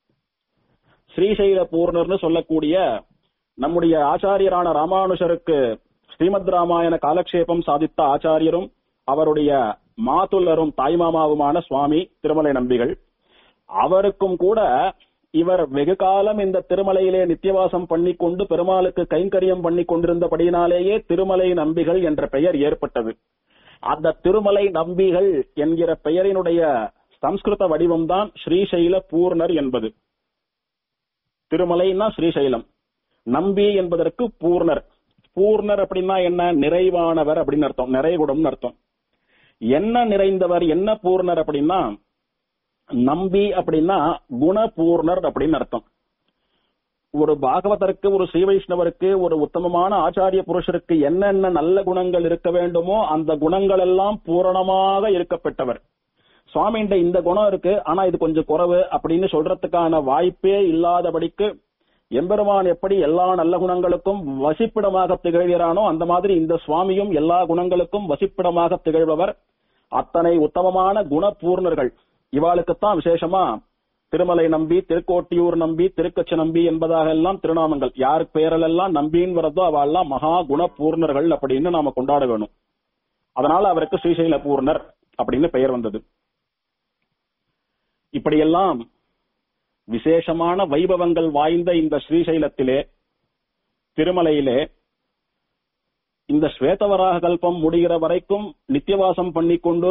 ஸ்ரீசைல பூர்ணர்னு சொல்லக்கூடிய நம்முடைய ஆச்சாரியரான ராமானுஷருக்கு ஸ்ரீமத் ராமாயண காலக்ஷேபம் சாதித்த ஆச்சாரியரும் அவருடைய மாத்துள்ளரும் தாய்மாமாவுமான சுவாமி திருமலை நம்பிகள் அவருக்கும் கூட இவர் வெகு காலம் இந்த திருமலையிலே நித்தியவாசம் பண்ணிக்கொண்டு பெருமாளுக்கு கைங்கரியம் பண்ணி கொண்டிருந்தபடியினாலேயே திருமலை நம்பிகள் என்ற பெயர் ஏற்பட்டது அந்த திருமலை நம்பிகள் என்கிற பெயரினுடைய சம்ஸ்கிருத வடிவம்தான் ஸ்ரீசைல பூர்ணர் என்பது திருமலைன்னா ஸ்ரீசைலம் நம்பி என்பதற்கு பூர்ணர் பூர்ணர் அப்படின்னா என்ன நிறைவானவர் அப்படின்னு அர்த்தம் நிறைகுடம்னு அர்த்தம் என்ன நிறைந்தவர் என்ன பூர்ணர் அப்படின்னா நம்பி அப்படின்னா குணபூர்ணர் அப்படின்னு அர்த்தம் ஒரு பாகவதற்கு ஒரு ஸ்ரீ வைஷ்ணவருக்கு ஒரு உத்தமமான ஆச்சாரிய புருஷருக்கு என்னென்ன நல்ல குணங்கள் இருக்க வேண்டுமோ அந்த குணங்கள் எல்லாம் பூரணமாக இருக்கப்பட்டவர் சுவாமிகிட்ட இந்த குணம் இருக்கு ஆனா இது கொஞ்சம் குறைவு அப்படின்னு சொல்றதுக்கான வாய்ப்பே இல்லாதபடிக்கு எம்பெருமான் எப்படி எல்லா நல்ல குணங்களுக்கும் வசிப்பிடமாக திகழ்கிறானோ அந்த மாதிரி இந்த சுவாமியும் எல்லா குணங்களுக்கும் வசிப்பிடமாக திகழ்பவர் அத்தனை உத்தமமான குணபூர்ணர்கள் இவாளுக்குத்தான் விசேஷமா திருமலை நம்பி திருக்கோட்டியூர் நம்பி திருக்கச்சி நம்பி என்பதாக எல்லாம் திருநாமங்கள் யார் பெயரெல்லாம் நம்பின்னு வரதோ அவெல்லாம் மகா குணபூர்ணர்கள் அப்படின்னு நாம கொண்டாட வேணும் அதனால அவருக்கு ஸ்ரீசைல பூர்ணர் அப்படின்னு பெயர் வந்தது இப்படியெல்லாம் விசேஷமான வைபவங்கள் வாய்ந்த இந்த ஸ்ரீசைலத்திலே திருமலையிலே இந்த ஸ்வேதவராக கல்பம் முடிகிற வரைக்கும் நித்தியவாசம் பண்ணிக்கொண்டு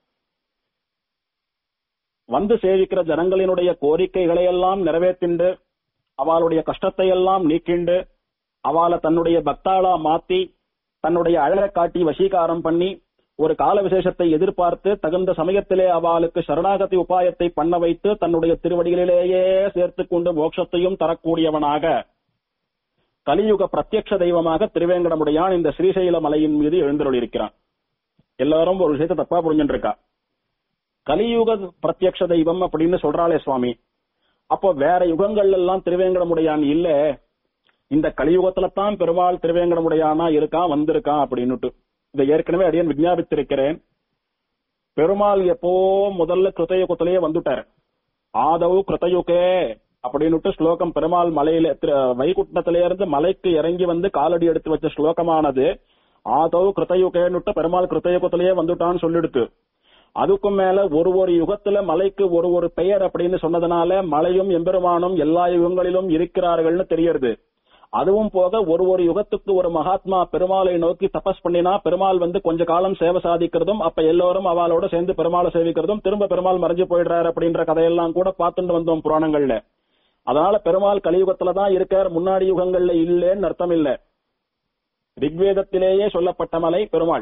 வந்து சேவிக்கிற ஜனங்களினுடைய கோரிக்கைகளை எல்லாம் நிறைவேற்றிண்டு அவளுடைய கஷ்டத்தை எல்லாம் நீக்கிண்டு அவளை தன்னுடைய பக்தாளா மாத்தி தன்னுடைய அழகை காட்டி வசீகாரம் பண்ணி ஒரு கால விசேஷத்தை எதிர்பார்த்து தகுந்த சமயத்திலே அவளுக்கு சரணாகதி உபாயத்தை பண்ண வைத்து தன்னுடைய திருவடிகளிலேயே சேர்த்து கொண்டு மோட்சத்தையும் தரக்கூடியவனாக கலியுக பிரத்யக்ஷ தெய்வமாக திருவேங்கடமுடையான் இந்த ஸ்ரீசைல மலையின் மீது எழுந்தருளிருக்கிறான் எல்லாரும் ஒரு விஷயத்தை தப்பா புரிஞ்சுட்டு இருக்கா கலியுக பிரத்யக்ஷ தெய்வம் அப்படின்னு சொல்றாளே சுவாமி அப்போ வேற யுகங்கள் எல்லாம் திருவேங்கடமுடையான் இல்ல இந்த கலியுகத்துல தான் பெருமாள் திருவேங்கடமுடையானா இருக்கான் வந்திருக்கான் அப்படின்னுட்டு இதை ஏற்கனவே அடியன் விஞ்ஞாபித்திருக்கிறேன் பெருமாள் எப்போ முதல்ல கிருத்தயுகத்திலேயே வந்துட்டார் ஆதவ் கிருத்தயுகே அப்படின்னுட்டு ஸ்லோகம் பெருமாள் மலையில வைகுண்டத்தில இருந்து மலைக்கு இறங்கி வந்து காலடி எடுத்து வச்ச ஸ்லோகமானது ஆதவ் கிருத்தயுகேன்னுட்டு பெருமாள் கிருத்தயுகத்திலேயே வந்துட்டான்னு சொல்லிடுத்து அதுக்கும் மேல ஒரு ஒரு யுகத்துல மலைக்கு ஒரு ஒரு பெயர் அப்படின்னு சொன்னதுனால மலையும் எம்பெருமானும் எல்லா யுகங்களிலும் இருக்கிறார்கள்னு தெரியறது அதுவும் போக ஒரு ஒரு யுகத்துக்கு ஒரு மகாத்மா பெருமாளை நோக்கி தபஸ் பண்ணினா பெருமாள் வந்து கொஞ்ச காலம் சேவை சாதிக்கிறதும் அப்ப எல்லோரும் அவளோட சேர்ந்து பெருமாளை சேவிக்கிறதும் திரும்ப பெருமாள் மறைஞ்சு போயிடுறாரு அப்படின்ற கதையெல்லாம் கூட பார்த்துட்டு வந்தோம் புராணங்கள்ல அதனால பெருமாள் கலியுகத்துல தான் இருக்கார் முன்னாடி யுகங்கள்ல இல்லேன்னு அர்த்தம் இல்ல ரிக்வேதத்திலேயே சொல்லப்பட்ட மலை பெருமாள்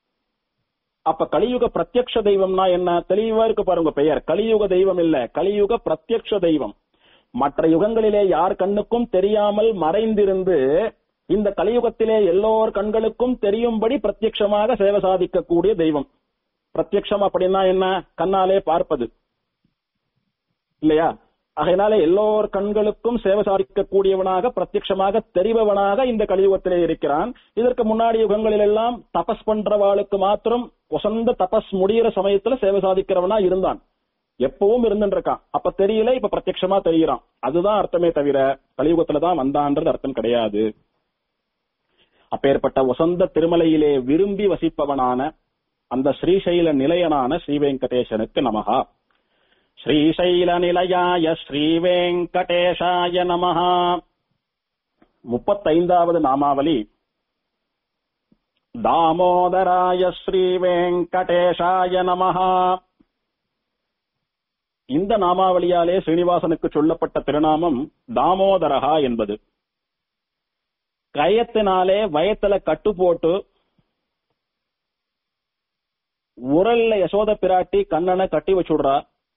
அப்ப கலியுக பிரத்யக்ஷ தெய்வம்னா என்ன தெளிவா இருக்கு பாருங்க பெயர் கலியுக தெய்வம் இல்ல கலியுக பிரத்யக்ஷ தெய்வம் மற்ற யுகங்களிலே யார் கண்ணுக்கும் தெரியாமல் மறைந்திருந்து இந்த கலியுகத்திலே எல்லோர் கண்களுக்கும் தெரியும்படி பிரத்யட்சமாக சேவை சாதிக்கக்கூடிய தெய்வம் பிரத்யக்ஷம் அப்படின்னா என்ன கண்ணாலே பார்ப்பது இல்லையா அதனால எல்லோர் கண்களுக்கும் சேவை சாதிக்கக்கூடியவனாக பிரத்யட்சமாக தெரிபவனாக இந்த கலியுகத்திலே இருக்கிறான் இதற்கு முன்னாடி யுகங்களில் எல்லாம் தபஸ் பண்றவாளுக்கு மாத்திரம் வசந்த தபஸ் முடிகிற சமயத்துல சேவை சாதிக்கிறவனா இருந்தான் எப்பவும் இருந்துருக்கான் அப்ப தெரியல இப்ப பிரத்யட்சமா தெரிகிறான் அதுதான் அர்த்தமே தவிர கலியுகத்துல தான் வந்தான்றது அர்த்தம் கிடையாது அப்பேற்பட்ட வசந்த திருமலையிலே விரும்பி வசிப்பவனான அந்த ஸ்ரீசைல நிலையனான ஸ்ரீ வெங்கடேசனுக்கு நமகா ஸ்ரீசைல நிலையாய ஸ்ரீ வெங்கடேஷாய நமஹா முப்பத்தைந்தாவது நாமாவலி தாமோதராய ஸ்ரீ வெங்கடேஷாய நமஹா இந்த நாமாவளியாலே ஸ்ரீனிவாசனுக்கு சொல்லப்பட்ட திருநாமம் தாமோதரஹா என்பது கயத்தினாலே வயத்துல கட்டு போட்டு உரல்ல யசோத பிராட்டி கண்ணனை கட்டி வச்சுடுறா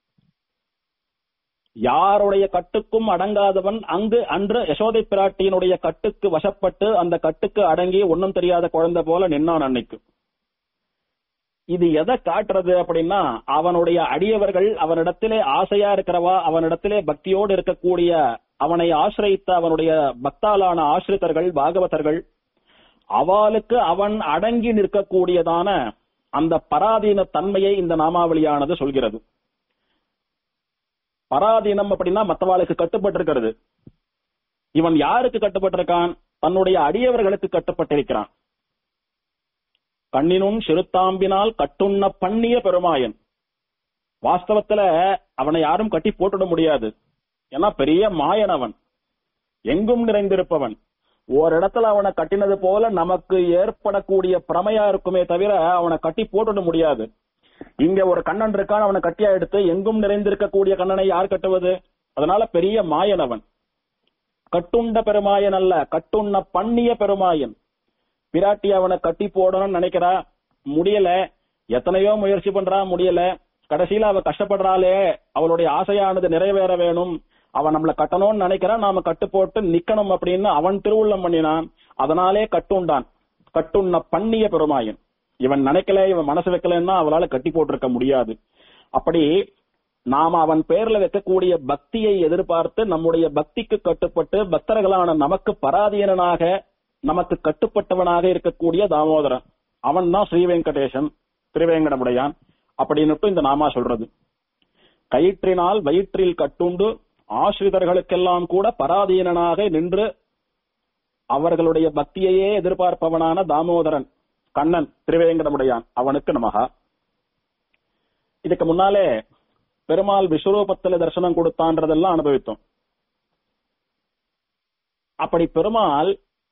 யாருடைய கட்டுக்கும் அடங்காதவன் அங்கு அன்று யசோதை பிராட்டியினுடைய கட்டுக்கு வசப்பட்டு அந்த கட்டுக்கு அடங்கி ஒன்னும் தெரியாத குழந்தை போல நின்னான் அன்னைக்கு இது எதை காட்டுறது அப்படின்னா அவனுடைய அடியவர்கள் அவனிடத்திலே ஆசையா இருக்கிறவா அவனிடத்திலே பக்தியோடு இருக்கக்கூடிய அவனை ஆசிரித்த அவனுடைய பக்தாலான ஆசிரித்தர்கள் பாகவதர்கள் அவளுக்கு அவன் அடங்கி நிற்கக்கூடியதான அந்த பராதீன தன்மையை இந்த நாமாவளியானது சொல்கிறது பராதீனம் அப்படின்னா மற்றவாளுக்கு கட்டுப்பட்டிருக்கிறது இவன் யாருக்கு கட்டுப்பட்டிருக்கான் தன்னுடைய அடியவர்களுக்கு கட்டுப்பட்டிருக்கிறான் கண்ணினுன் சிறுத்தாம்பினால் கட்டுண்ண பண்ணிய பெருமாயன் வாஸ்தவத்துல அவனை யாரும் கட்டி போட்டுட முடியாது ஏன்னா பெரிய மாயன் அவன் எங்கும் நிறைந்திருப்பவன் ஓரிடத்துல அவனை கட்டினது போல நமக்கு ஏற்படக்கூடிய பிரமையா இருக்குமே தவிர அவனை கட்டி போட்டுட முடியாது இங்க ஒரு கண்ணன் இருக்கான் அவனை கட்டியா எடுத்து எங்கும் நிறைந்திருக்கக்கூடிய கண்ணனை யார் கட்டுவது அதனால பெரிய மாயன் அவன் கட்டுண்ட பெருமாயன் அல்ல கட்டுண்ண பண்ணிய பெருமாயன் பிராட்டி அவனை கட்டி போடணும்னு நினைக்கிறா முடியல எத்தனையோ முயற்சி பண்றா முடியல கடைசியில அவ கஷ்டப்படுறாளே அவளுடைய ஆசையானது நிறைவேற வேணும் அவன் நம்மள கட்டணும்னு நினைக்கிறான் நாம கட்டு போட்டு நிக்கணும் அப்படின்னு அவன் திருவுள்ளம் பண்ணினான் அதனாலே கட்டுண்டான் கட்டுண்ண பண்ணிய பெருமாயன் இவன் நினைக்கல இவன் மனசு வைக்கலன்னா அவளால கட்டி போட்டிருக்க முடியாது அப்படி நாம அவன் பேர்ல வைக்கக்கூடிய பக்தியை எதிர்பார்த்து நம்முடைய பக்திக்கு கட்டுப்பட்டு பக்தர்களான நமக்கு பராதீனனாக நமக்கு கட்டுப்பட்டவனாக இருக்கக்கூடிய தாமோதரன் அவன் தான் ஸ்ரீ வெங்கடேசன் திருவேங்கடமுடையான் அப்படின்னு இந்த நாமா சொல்றது கயிற்றினால் வயிற்றில் கட்டுண்டு ஆசிரிதர்களுக்கெல்லாம் கூட பராதீனனாக நின்று அவர்களுடைய பக்தியையே எதிர்பார்ப்பவனான தாமோதரன் கண்ணன் திருவேங்கடமுடையான் அவனுக்கு நமகா இதுக்கு முன்னாலே பெருமாள் விஸ்வரூபத்துல தரிசனம் கொடுத்தான்றதெல்லாம் அனுபவித்தோம் அப்படி பெருமாள்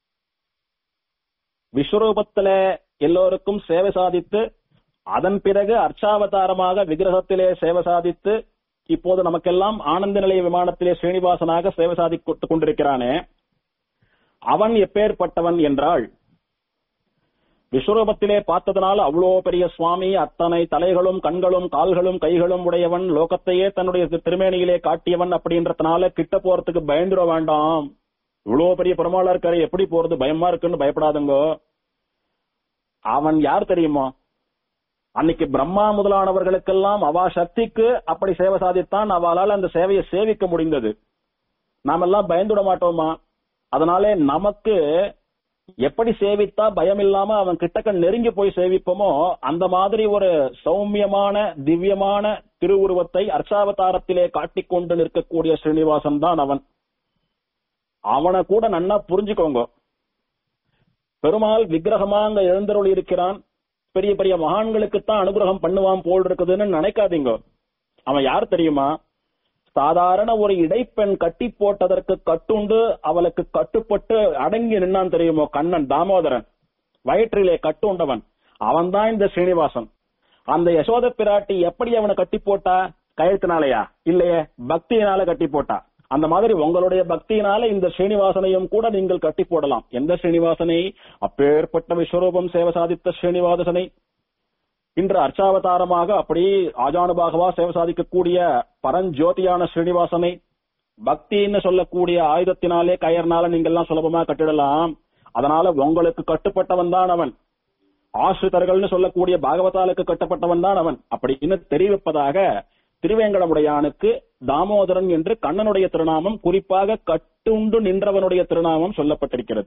விஸ்வரூபத்துல எல்லோருக்கும் சேவை சாதித்து அதன் பிறகு அர்ச்சாவதாரமாக விக்கிரகத்திலே சேவை சாதித்து இப்போது நமக்கெல்லாம் ஆனந்த நிலைய விமானத்திலே ஸ்ரீனிவாசனாக சேவை சாதித்துக் கொண்டிருக்கிறானே அவன் எப்பேற்பட்டவன் என்றால் விஸ்வரூபத்திலே பார்த்ததனால் அவ்வளோ பெரிய சுவாமி அத்தனை தலைகளும் கண்களும் கால்களும் கைகளும் உடையவன் லோகத்தையே தன்னுடைய திருமேனியிலே காட்டியவன் அப்படின்றதுனால கிட்ட போறதுக்கு பயந்துட வேண்டாம் இவ்வளவு பெரிய பெருமாளா இருக்காரு எப்படி போறது பயமா இருக்குன்னு பயப்படாதுங்கோ அவன் யார் தெரியுமா அன்னைக்கு பிரம்மா முதலானவர்களுக்கெல்லாம் அவா சக்திக்கு அப்படி சேவை சாதித்தான் அவளால் அந்த சேவையை சேவிக்க முடிந்தது நாமெல்லாம் பயந்துட மாட்டோமா அதனாலே நமக்கு எப்படி சேவித்தா பயம் இல்லாம அவன் கிட்டக்க நெருங்கி போய் சேவிப்போமோ அந்த மாதிரி ஒரு சௌமியமான திவ்யமான திருவுருவத்தை அர்ச்சாவதாரத்திலே காட்டிக்கொண்டு நிற்கக்கூடிய ஸ்ரீனிவாசன் தான் அவன் அவனை கூட நன்னா புரிஞ்சுக்கோங்க பெருமாள் விக்கிரகமா அங்க எழுந்தருள் இருக்கிறான் பெரிய பெரிய மகான்களுக்குத்தான் அனுகிரகம் பண்ணுவான் போல் இருக்குதுன்னு நினைக்காதீங்க அவன் யார் தெரியுமா சாதாரண ஒரு இடைப்பெண் கட்டி போட்டதற்கு கட்டுண்டு அவளுக்கு கட்டுப்பட்டு அடங்கி நின்னான் தெரியுமோ கண்ணன் தாமோதரன் வயிற்றிலே கட்டுண்டவன் அவன்தான் இந்த ஸ்ரீனிவாசன் அந்த யசோத பிராட்டி எப்படி அவனை கட்டி போட்டா கழுத்தினாலயா இல்லையே பக்தியினால கட்டி போட்டா அந்த மாதிரி உங்களுடைய பக்தியினால இந்த ஸ்ரீனிவாசனையும் கூட நீங்கள் கட்டி போடலாம் எந்த ஸ்ரீனிவாசனை அப்பேற்பட்ட விஸ்வரூபம் சேவை சாதித்த ஸ்ரீனிவாசனை இன்று அர்ச்சாவதாரமாக அப்படி ஆஜானுபாகவா சேவை சாதிக்கக்கூடிய பரஞ்சோதியான ஸ்ரீனிவாசனை பக்தின்னு சொல்லக்கூடிய ஆயுதத்தினாலே கயர்னால நீங்கெல்லாம் சுலபமா கட்டிடலாம் அதனால உங்களுக்கு கட்டுப்பட்டவன் தான் அவன் ஆசிரிதர்கள்னு சொல்லக்கூடிய பாகவதாலுக்கு கட்டப்பட்டவன் தான் அவன் அப்படின்னு தெரிவிப்பதாக திருவேங்கடமுடையானுக்கு தாமோதரன் என்று கண்ணனுடைய திருநாமம் குறிப்பாக கட்டுண்டு நின்றவனுடைய திருநாமம் சொல்லப்பட்டிருக்கிறது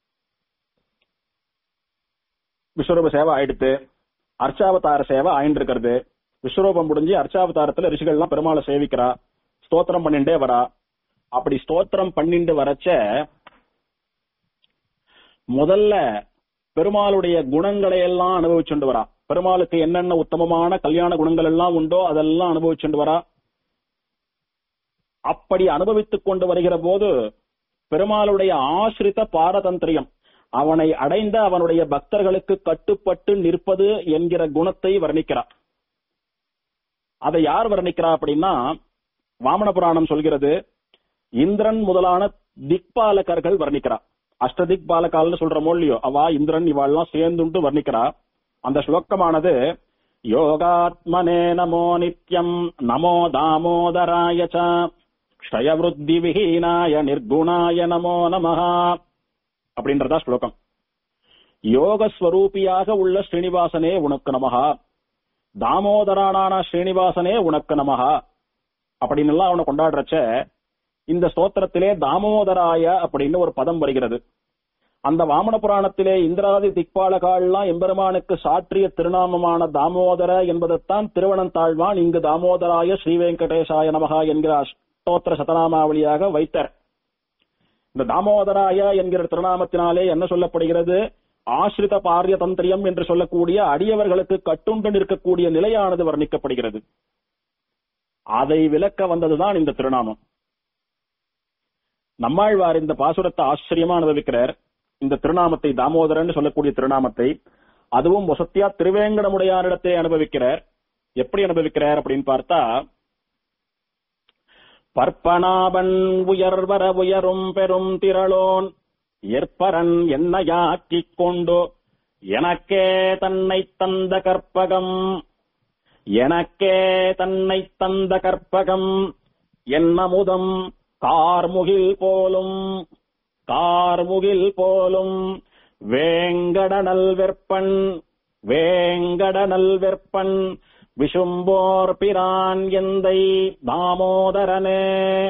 விஸ்வரூப சேவை ஆயிடுத்து அர்ச்சாவதார சேவை ஆயின்னு இருக்கிறது விஸ்வரூபம் முடிஞ்சு அர்ச்சாவதாரத்துல ரிஷிகள்லாம் பெருமாளை சேவிக்கிறா ஸ்தோத்திரம் பண்ணிண்டே வரா அப்படி ஸ்தோத்திரம் பண்ணிண்டு வரச்ச முதல்ல பெருமாளுடைய குணங்களை எல்லாம் அனுபவிச்சுண்டு வரா பெருமாளுக்கு என்னென்ன உத்தமமான கல்யாண குணங்கள் எல்லாம் உண்டோ அதெல்லாம் அனுபவிச்சுண்டு வரா அப்படி அனுபவித்துக் கொண்டு வருகிற போது பெருமாளுடைய ஆசிரித்த பாரதந்திரியம் அவனை அடைந்த அவனுடைய பக்தர்களுக்கு கட்டுப்பட்டு நிற்பது என்கிற குணத்தை வர்ணிக்கிறார் அதை யார் வர்ணிக்கிறா அப்படின்னா வாமன புராணம் சொல்கிறது இந்திரன் முதலான திக்பாலகர்கள் வர்ணிக்கிறா அஷ்டதிக் பாலகால்னு சொல்றமோ இல்லையோ அவா இந்திரன் இவாள்லாம் சேர்ந்துண்டு வர்ணிக்கிறா அந்த ஸ்லோகமானது யோகாத்மனே நமோ நித்யம் நமோ தாமோதராய ச க்ஷயவிருத்தி விஹீனாய நிர்குணாய நமோ நமஹா அப்படின்றதா ஸ்லோகம் யோக ஸ்வரூபியாக உள்ள ஸ்ரீனிவாசனே உனக்கு நமகா தாமோதரானான ஸ்ரீனிவாசனே உனக்கு நமகா அப்படின்னு எல்லாம் அவனை கொண்டாடுறச்ச இந்த ஸ்தோத்திரத்திலே தாமோதராய அப்படின்னு ஒரு பதம் வருகிறது அந்த வாமன புராணத்திலே இந்திராதி திக்பாலகால்லாம் எம்பெருமானுக்கு சாற்றிய திருநாமமான தாமோதர என்பதைத்தான் திருவனந்தாழ்வான் இங்கு தாமோதராய ஸ்ரீ வெங்கடேசாய நமகா என்கிற ஸ்தோத்திர சதநாமாவளியாக வைத்தார் இந்த தாமோதராய என்கிற திருநாமத்தினாலே என்ன சொல்லப்படுகிறது ஆசிரித பாரிய தந்திரியம் என்று சொல்லக்கூடிய அடியவர்களுக்கு கட்டுண்டு நிற்கக்கூடிய நிலையானது வர்ணிக்கப்படுகிறது அதை விளக்க வந்ததுதான் இந்த திருநாமம் நம்மாழ்வார் இந்த பாசுரத்தை ஆச்சரியமா அனுபவிக்கிறார் இந்த திருநாமத்தை தாமோதரன் சொல்லக்கூடிய திருநாமத்தை அதுவும் வசத்தியா திருவேங்கடமுடையாரிடத்தை அனுபவிக்கிறார் எப்படி அனுபவிக்கிறார் அப்படின்னு பார்த்தா பற்பனாபன் உயர்வர உயரும் பெரும் திரளோன் ஏற்பரன் என்னையாக்கிக் கொண்டு எனக்கே தன்னை தந்த கற்பகம் எனக்கே தன்னை தந்த கற்பகம் என்னமுதம் கார்முகில் போலும் கார்முகில் போலும் வேங்கடனல் வெற்பன் வேங்கடனல் வெற்பன் விஷும்போர் பிரான் எந்தை தாமோதரனே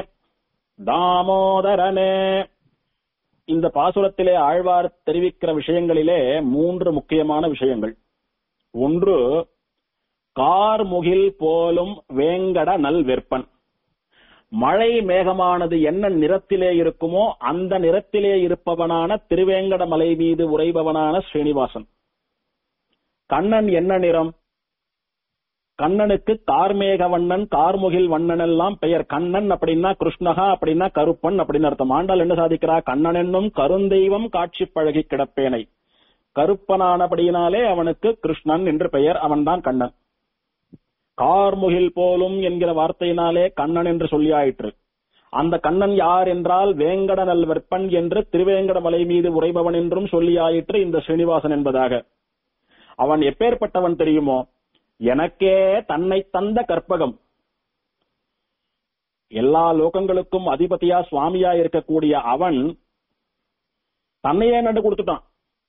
தாமோதரனே இந்த பாசுரத்திலே ஆழ்வார் தெரிவிக்கிற விஷயங்களிலே மூன்று முக்கியமான விஷயங்கள் ஒன்று கார்முகில் போலும் வேங்கட நல் வெற்பன் மழை மேகமானது என்ன நிறத்திலே இருக்குமோ அந்த நிறத்திலே இருப்பவனான திருவேங்கட மலை மீது உறைபவனான ஸ்ரீனிவாசன் கண்ணன் என்ன நிறம் கண்ணனுக்கு கார்மேக வண்ணன் கார்முகில் வண்ணன் எல்லாம் பெயர் கண்ணன் அப்படின்னா கிருஷ்ணகா அப்படின்னா கருப்பன் அப்படின்னு அர்த்தம் ஆண்டாள் என்ன சாதிக்கிறா கண்ணன் என்னும் கருந்தெய்வம் காட்சி பழகி கிடப்பேனை கருப்பனானபடியினாலே அவனுக்கு கிருஷ்ணன் என்று பெயர் அவன்தான் கண்ணன் கார்முகில் போலும் என்கிற வார்த்தையினாலே கண்ணன் என்று சொல்லியாயிற்று அந்த கண்ணன் யார் என்றால் வேங்கட நல்வெற்பன் என்று திருவேங்கட மலை மீது உறைபவன் என்றும் சொல்லியாயிற்று இந்த ஸ்ரீனிவாசன் என்பதாக அவன் எப்பேற்பட்டவன் தெரியுமோ எனக்கே தன்னை தந்த கற்பகம் எல்லா லோகங்களுக்கும் அதிபதியா சுவாமியா இருக்கக்கூடிய அவன் தன்னையே நடு கொடுத்துட்டான்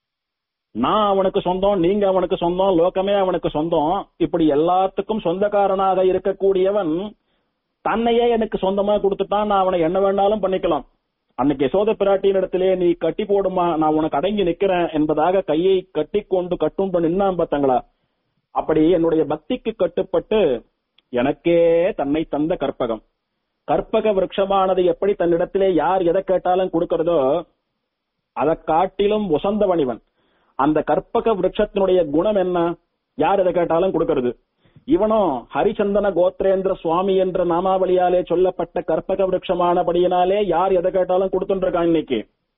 நான் அவனுக்கு சொந்தம் நீங்க அவனுக்கு சொந்தம் லோகமே அவனுக்கு சொந்தம் இப்படி எல்லாத்துக்கும் சொந்தக்காரனாக இருக்கக்கூடியவன் தன்னையே எனக்கு சொந்தமா கொடுத்துட்டான் நான் அவனை என்ன வேணாலும் பண்ணிக்கலாம் அன்னைக்கு யசோத பிராட்டியின் இடத்திலே நீ கட்டி போடுமா நான் உனக்கு அடங்கி நிக்கிறேன் என்பதாக கையை கட்டி கொண்டு கட்டுண்டு நின்னான் பார்த்தங்களா அப்படி என்னுடைய பக்திக்கு கட்டுப்பட்டு எனக்கே தன்னை தந்த கற்பகம் கற்பக விருட்சமானது எப்படி தன்னிடத்திலே யார் எதை கேட்டாலும் கொடுக்கிறதோ அதை காட்டிலும் உசந்தவனிவன் அந்த கற்பக விருட்சத்தினுடைய குணம் என்ன யார் எதை கேட்டாலும் கொடுக்கிறது இவனும் ஹரிச்சந்தன கோத்ரேந்திர சுவாமி என்ற நாமாவளியாலே சொல்லப்பட்ட கற்பக விருட்சமானபடியினாலே யார் எதை கேட்டாலும் கொடுத்துட்டு இருக்கான் இன்னைக்கு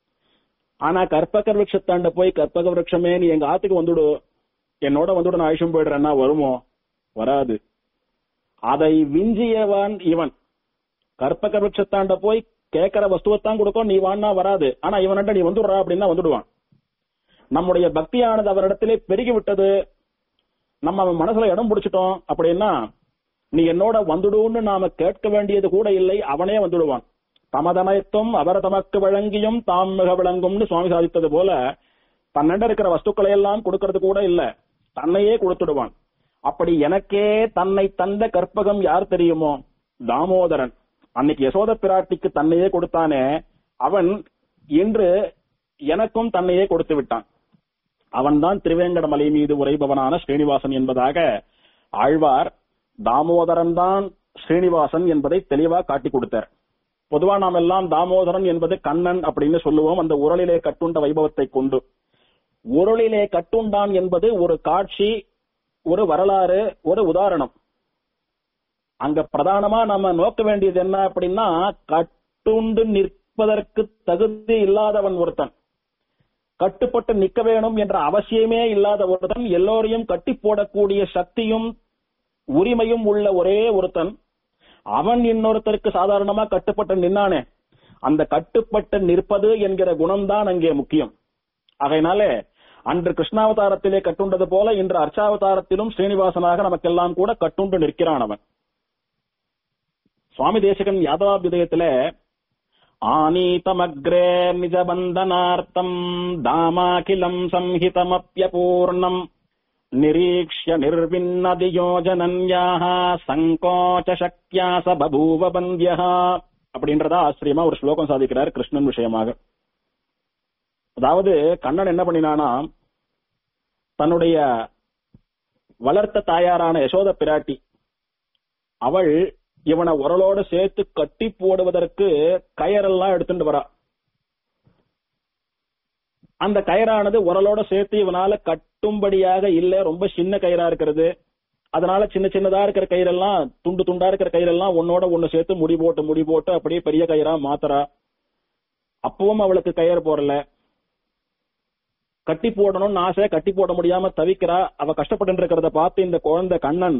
ஆனா கற்பக விருட்சத்தாண்ட போய் கற்பக விருட்சமே நீ எங்க ஆத்துக்கு வந்துடு என்னோட வந்துட்டு நான் ஆயுஷம் போயிடுறேன்னா வருமோ வராது அதை விஞ்சியவன் இவன் கற்பக விருட்சத்தாண்ட போய் கேட்கிற வஸ்துவத்தான் கொடுக்கும் நீ வான்னா வராது ஆனா இவன்கிட்ட நீ வந்துடுறா அப்படின்னா வந்துடுவான் நம்முடைய பக்தியானது அவரிடத்திலே பெருகி விட்டது நம்ம அவன் மனசுல இடம் பிடிச்சிட்டோம் அப்படின்னா நீ என்னோட வந்துடுன்னு நாம கேட்க வேண்டியது கூட இல்லை அவனே வந்துடுவான் தமதமயத்தும் அவர் தமக்கு வழங்கியும் தாம் மிக விளங்கும்னு சுவாமி சாதித்தது போல தன்னிட இருக்கிற வஸ்துக்களை எல்லாம் கொடுக்கறது கூட இல்ல தன்னையே கொடுத்துடுவான் அப்படி எனக்கே தன்னை தந்த கற்பகம் யார் தெரியுமோ தாமோதரன் அன்னைக்கு யசோத பிராட்டிக்கு தன்னையே கொடுத்தானே அவன் இன்று எனக்கும் தன்னையே கொடுத்து விட்டான் அவன்தான் திருவேங்கட மலை மீது உரைபவனான ஸ்ரீனிவாசன் என்பதாக ஆழ்வார் தாமோதரன் தான் ஸ்ரீனிவாசன் என்பதை தெளிவா காட்டி கொடுத்தார் பொதுவா நாம் எல்லாம் தாமோதரன் என்பது கண்ணன் அப்படின்னு சொல்லுவோம் அந்த உரலிலே கட்டுண்ட வைபவத்தை கொண்டு உரலிலே கட்டுண்டான் என்பது ஒரு காட்சி ஒரு வரலாறு ஒரு உதாரணம் அங்க பிரதானமா நம்ம நோக்க வேண்டியது என்ன அப்படின்னா கட்டுண்டு நிற்பதற்கு தகுதி இல்லாதவன் ஒருத்தன் கட்டுப்பட்டு நிக்க வேணும் என்ற அவசியமே இல்லாத ஒருத்தன் எல்லோரையும் கட்டி போடக்கூடிய சக்தியும் உரிமையும் உள்ள ஒரே ஒருத்தன் அவன் இன்னொருத்தருக்கு சாதாரணமா கட்டுப்பட்டு நின்னானே அந்த கட்டுப்பட்டு நிற்பது என்கிற குணம்தான் அங்கே முக்கியம் ஆகையினாலே அன்று கிருஷ்ணாவதாரத்திலே கட்டுண்டது போல இன்று அர்ச்சாவதாரத்திலும் ஸ்ரீனிவாசனாக நமக்கெல்லாம் கூட கட்டுண்டு நிற்கிறான் அவன் சுவாமி தேசகன் யாதவாபிதயத்திலே ஆனீதமக்ரே நிஜபந்தனார்த்தம் தாமாகிலம் சம்ஹிதமப்யபூர்ணம் நிரீக்ஷ்ய நிர்வின்னதியோஜனன்யாக சங்கோச்ச சக்தியா ச பபூவ பந்தியா அப்படின்றதா ஆச்சரியமா ஒரு ஸ்லோகம் சாதிக்கிறார் கிருஷ்ணன் விஷயமாக அதாவது கண்ணன் என்ன பண்ணினானா தன்னுடைய வளர்த்த தாயாரான யசோத பிராட்டி அவள் இவனை உரலோடு சேர்த்து கட்டி போடுவதற்கு கயரெல்லாம் எடுத்துட்டு வரா அந்த கயிறானது உரலோட சேர்த்து இவனால கட்டும்படியாக இல்ல ரொம்ப சின்ன கயிறா இருக்கிறது அதனால சின்ன சின்னதா இருக்கிற கயிறெல்லாம் துண்டு துண்டா இருக்கிற கயிறெல்லாம் ஒன்னோட ஒண்ணு சேர்த்து முடி போட்டு முடி போட்டு அப்படியே பெரிய கயிறா மாத்துறா அப்பவும் அவளுக்கு கயிறு போடல கட்டி போடணும்னு ஆசை கட்டி போட முடியாம தவிக்கிறா அவ கஷ்டப்பட்டு இருக்கிறத பார்த்து இந்த குழந்தை கண்ணன்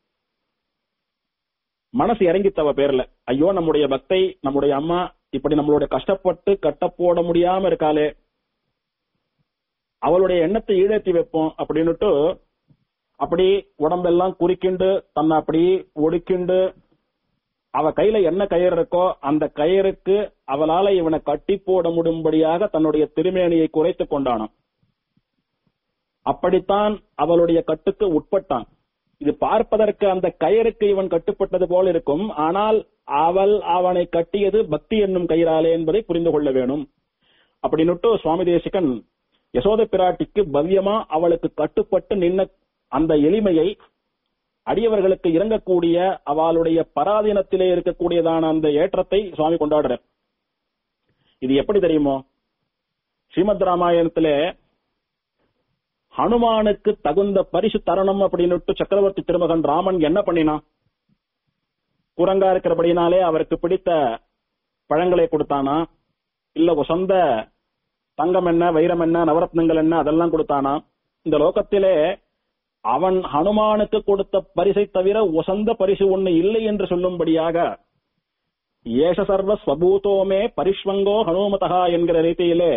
மனசு இறங்கித்தவ பேர்ல ஐயோ நம்முடைய பக்தை நம்முடைய அம்மா இப்படி நம்மளுடைய கஷ்டப்பட்டு கட்ட போட முடியாம இருக்காளே அவளுடைய எண்ணத்தை ஈடேற்றி வைப்போம் அப்படின்னுட்டு அப்படி உடம்பெல்லாம் குறுக்கிண்டு தன்னை அப்படி ஒடுக்கிண்டு அவ கையில என்ன கயிறு இருக்கோ அந்த கயிறுக்கு அவளால இவனை கட்டி போட முடியும்படியாக தன்னுடைய திருமேனியை குறைத்துக் கொண்டானாம் அப்படித்தான் அவளுடைய கட்டுக்கு உட்பட்டான் இது பார்ப்பதற்கு அந்த கயிறுக்கு இவன் கட்டுப்பட்டது போல இருக்கும் ஆனால் அவள் அவனை கட்டியது பக்தி என்னும் கயிறாலே என்பதை புரிந்து கொள்ள வேணும் அப்படின்னுட்டு சுவாமி தேசிகன் யசோத பிராட்டிக்கு பவ்யமா அவளுக்கு கட்டுப்பட்டு நின்ன அந்த எளிமையை அடியவர்களுக்கு இறங்கக்கூடிய அவளுடைய பராதீனத்திலே இருக்கக்கூடியதான அந்த ஏற்றத்தை சுவாமி கொண்டாடுற இது எப்படி தெரியுமோ ஸ்ரீமத் ராமாயணத்திலே ஹனுமானுக்கு தகுந்த பரிசு தரணும் அப்படின்னுட்டு சக்கரவர்த்தி திருமகன் ராமன் என்ன பண்ணினான் குரங்கா இருக்கிறபடினாலே அவருக்கு பிடித்த பழங்களை கொடுத்தானா இல்ல சொந்த தங்கம் என்ன வைரம் என்ன நவரத்னங்கள் என்ன அதெல்லாம் கொடுத்தானா இந்த லோகத்திலே அவன் ஹனுமானுக்கு கொடுத்த பரிசை தவிர உசந்த பரிசு ஒண்ணு இல்லை என்று சொல்லும்படியாக ஏஷ சர்வ ஸ்வபூதோமே பரிஷ்வங்கோ ஹனுமதகா என்கிற ரீதியிலே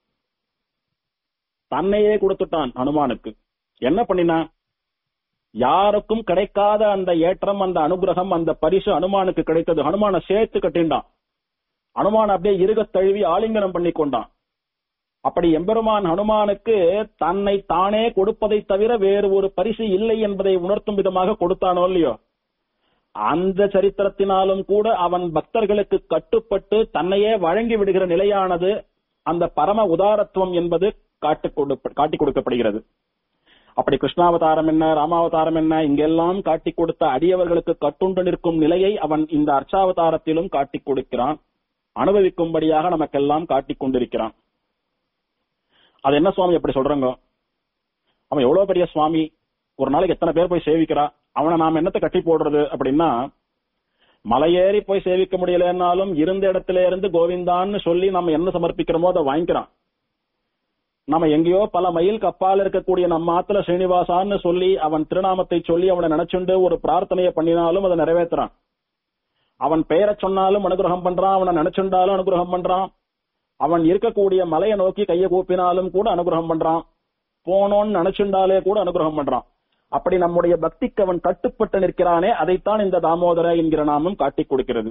தன்னையே கொடுத்துட்டான் ஹனுமானுக்கு என்ன பண்ணினா யாருக்கும் கிடைக்காத அந்த ஏற்றம் அந்த அனுகிரகம் அந்த பரிசு அனுமானுக்கு கிடைத்தது ஹனுமான சேர்த்து கட்டிண்டான் அனுமான் அப்படியே இருக தழுவி ஆலிங்கனம் பண்ணி கொண்டான் அப்படி எம்பெருமான் ஹனுமானுக்கு தன்னை தானே கொடுப்பதை தவிர வேறு ஒரு பரிசு இல்லை என்பதை உணர்த்தும் விதமாக கொடுத்தானோ இல்லையோ அந்த சரித்திரத்தினாலும் கூட அவன் பக்தர்களுக்கு கட்டுப்பட்டு தன்னையே வழங்கி விடுகிற நிலையானது அந்த பரம உதாரத்துவம் என்பது காட்டிக் காட்டிக் கொடுக்கப்படுகிறது அப்படி கிருஷ்ணாவதாரம் என்ன ராமாவதாரம் என்ன இங்கெல்லாம் காட்டிக் கொடுத்த அடியவர்களுக்கு கட்டுண்டு நிற்கும் நிலையை அவன் இந்த அர்ச்சாவதாரத்திலும் காட்டிக் கொடுக்கிறான் அனுபவிக்கும்படியாக நமக்கெல்லாம் காட்டிக் கொண்டிருக்கிறான் அது என்ன சுவாமி அப்படி சொல்றங்க அவன் எவ்வளவு பெரிய சுவாமி ஒரு நாளைக்கு எத்தனை பேர் போய் சேவிக்கிறா அவனை நாம என்னத்தை கட்டி போடுறது அப்படின்னா மலையேறி போய் சேவிக்க முடியலன்னாலும் இருந்த இடத்துல இருந்து கோவிந்தான்னு சொல்லி நம்ம என்ன சமர்ப்பிக்கிறோமோ அதை வாங்கிக்கிறான் நம்ம எங்கேயோ பல மைல் கப்பால் இருக்கக்கூடிய நம்ம ஆத்துல ஸ்ரீனிவாசான்னு சொல்லி அவன் திருநாமத்தை சொல்லி அவனை நினைச்சுண்டு ஒரு பிரார்த்தனையை பண்ணினாலும் அதை நிறைவேற்றுறான் அவன் பெயரை சொன்னாலும் அனுகிரகம் பண்றான் அவனை நினைச்சுண்டாலும் அனுகிரகம் பண்றான் அவன் இருக்கக்கூடிய மலையை நோக்கி கையை கூப்பினாலும் கூட அனுகிரகம் பண்றான் போனோன்னு நினைச்சுண்டாலே கூட அனுகிரகம் பண்றான் அப்படி நம்முடைய பக்திக்கு அவன் கட்டுப்பட்டு நிற்கிறானே அதைத்தான் இந்த தாமோதர என்கிற நாமம் காட்டிக் கொடுக்கிறது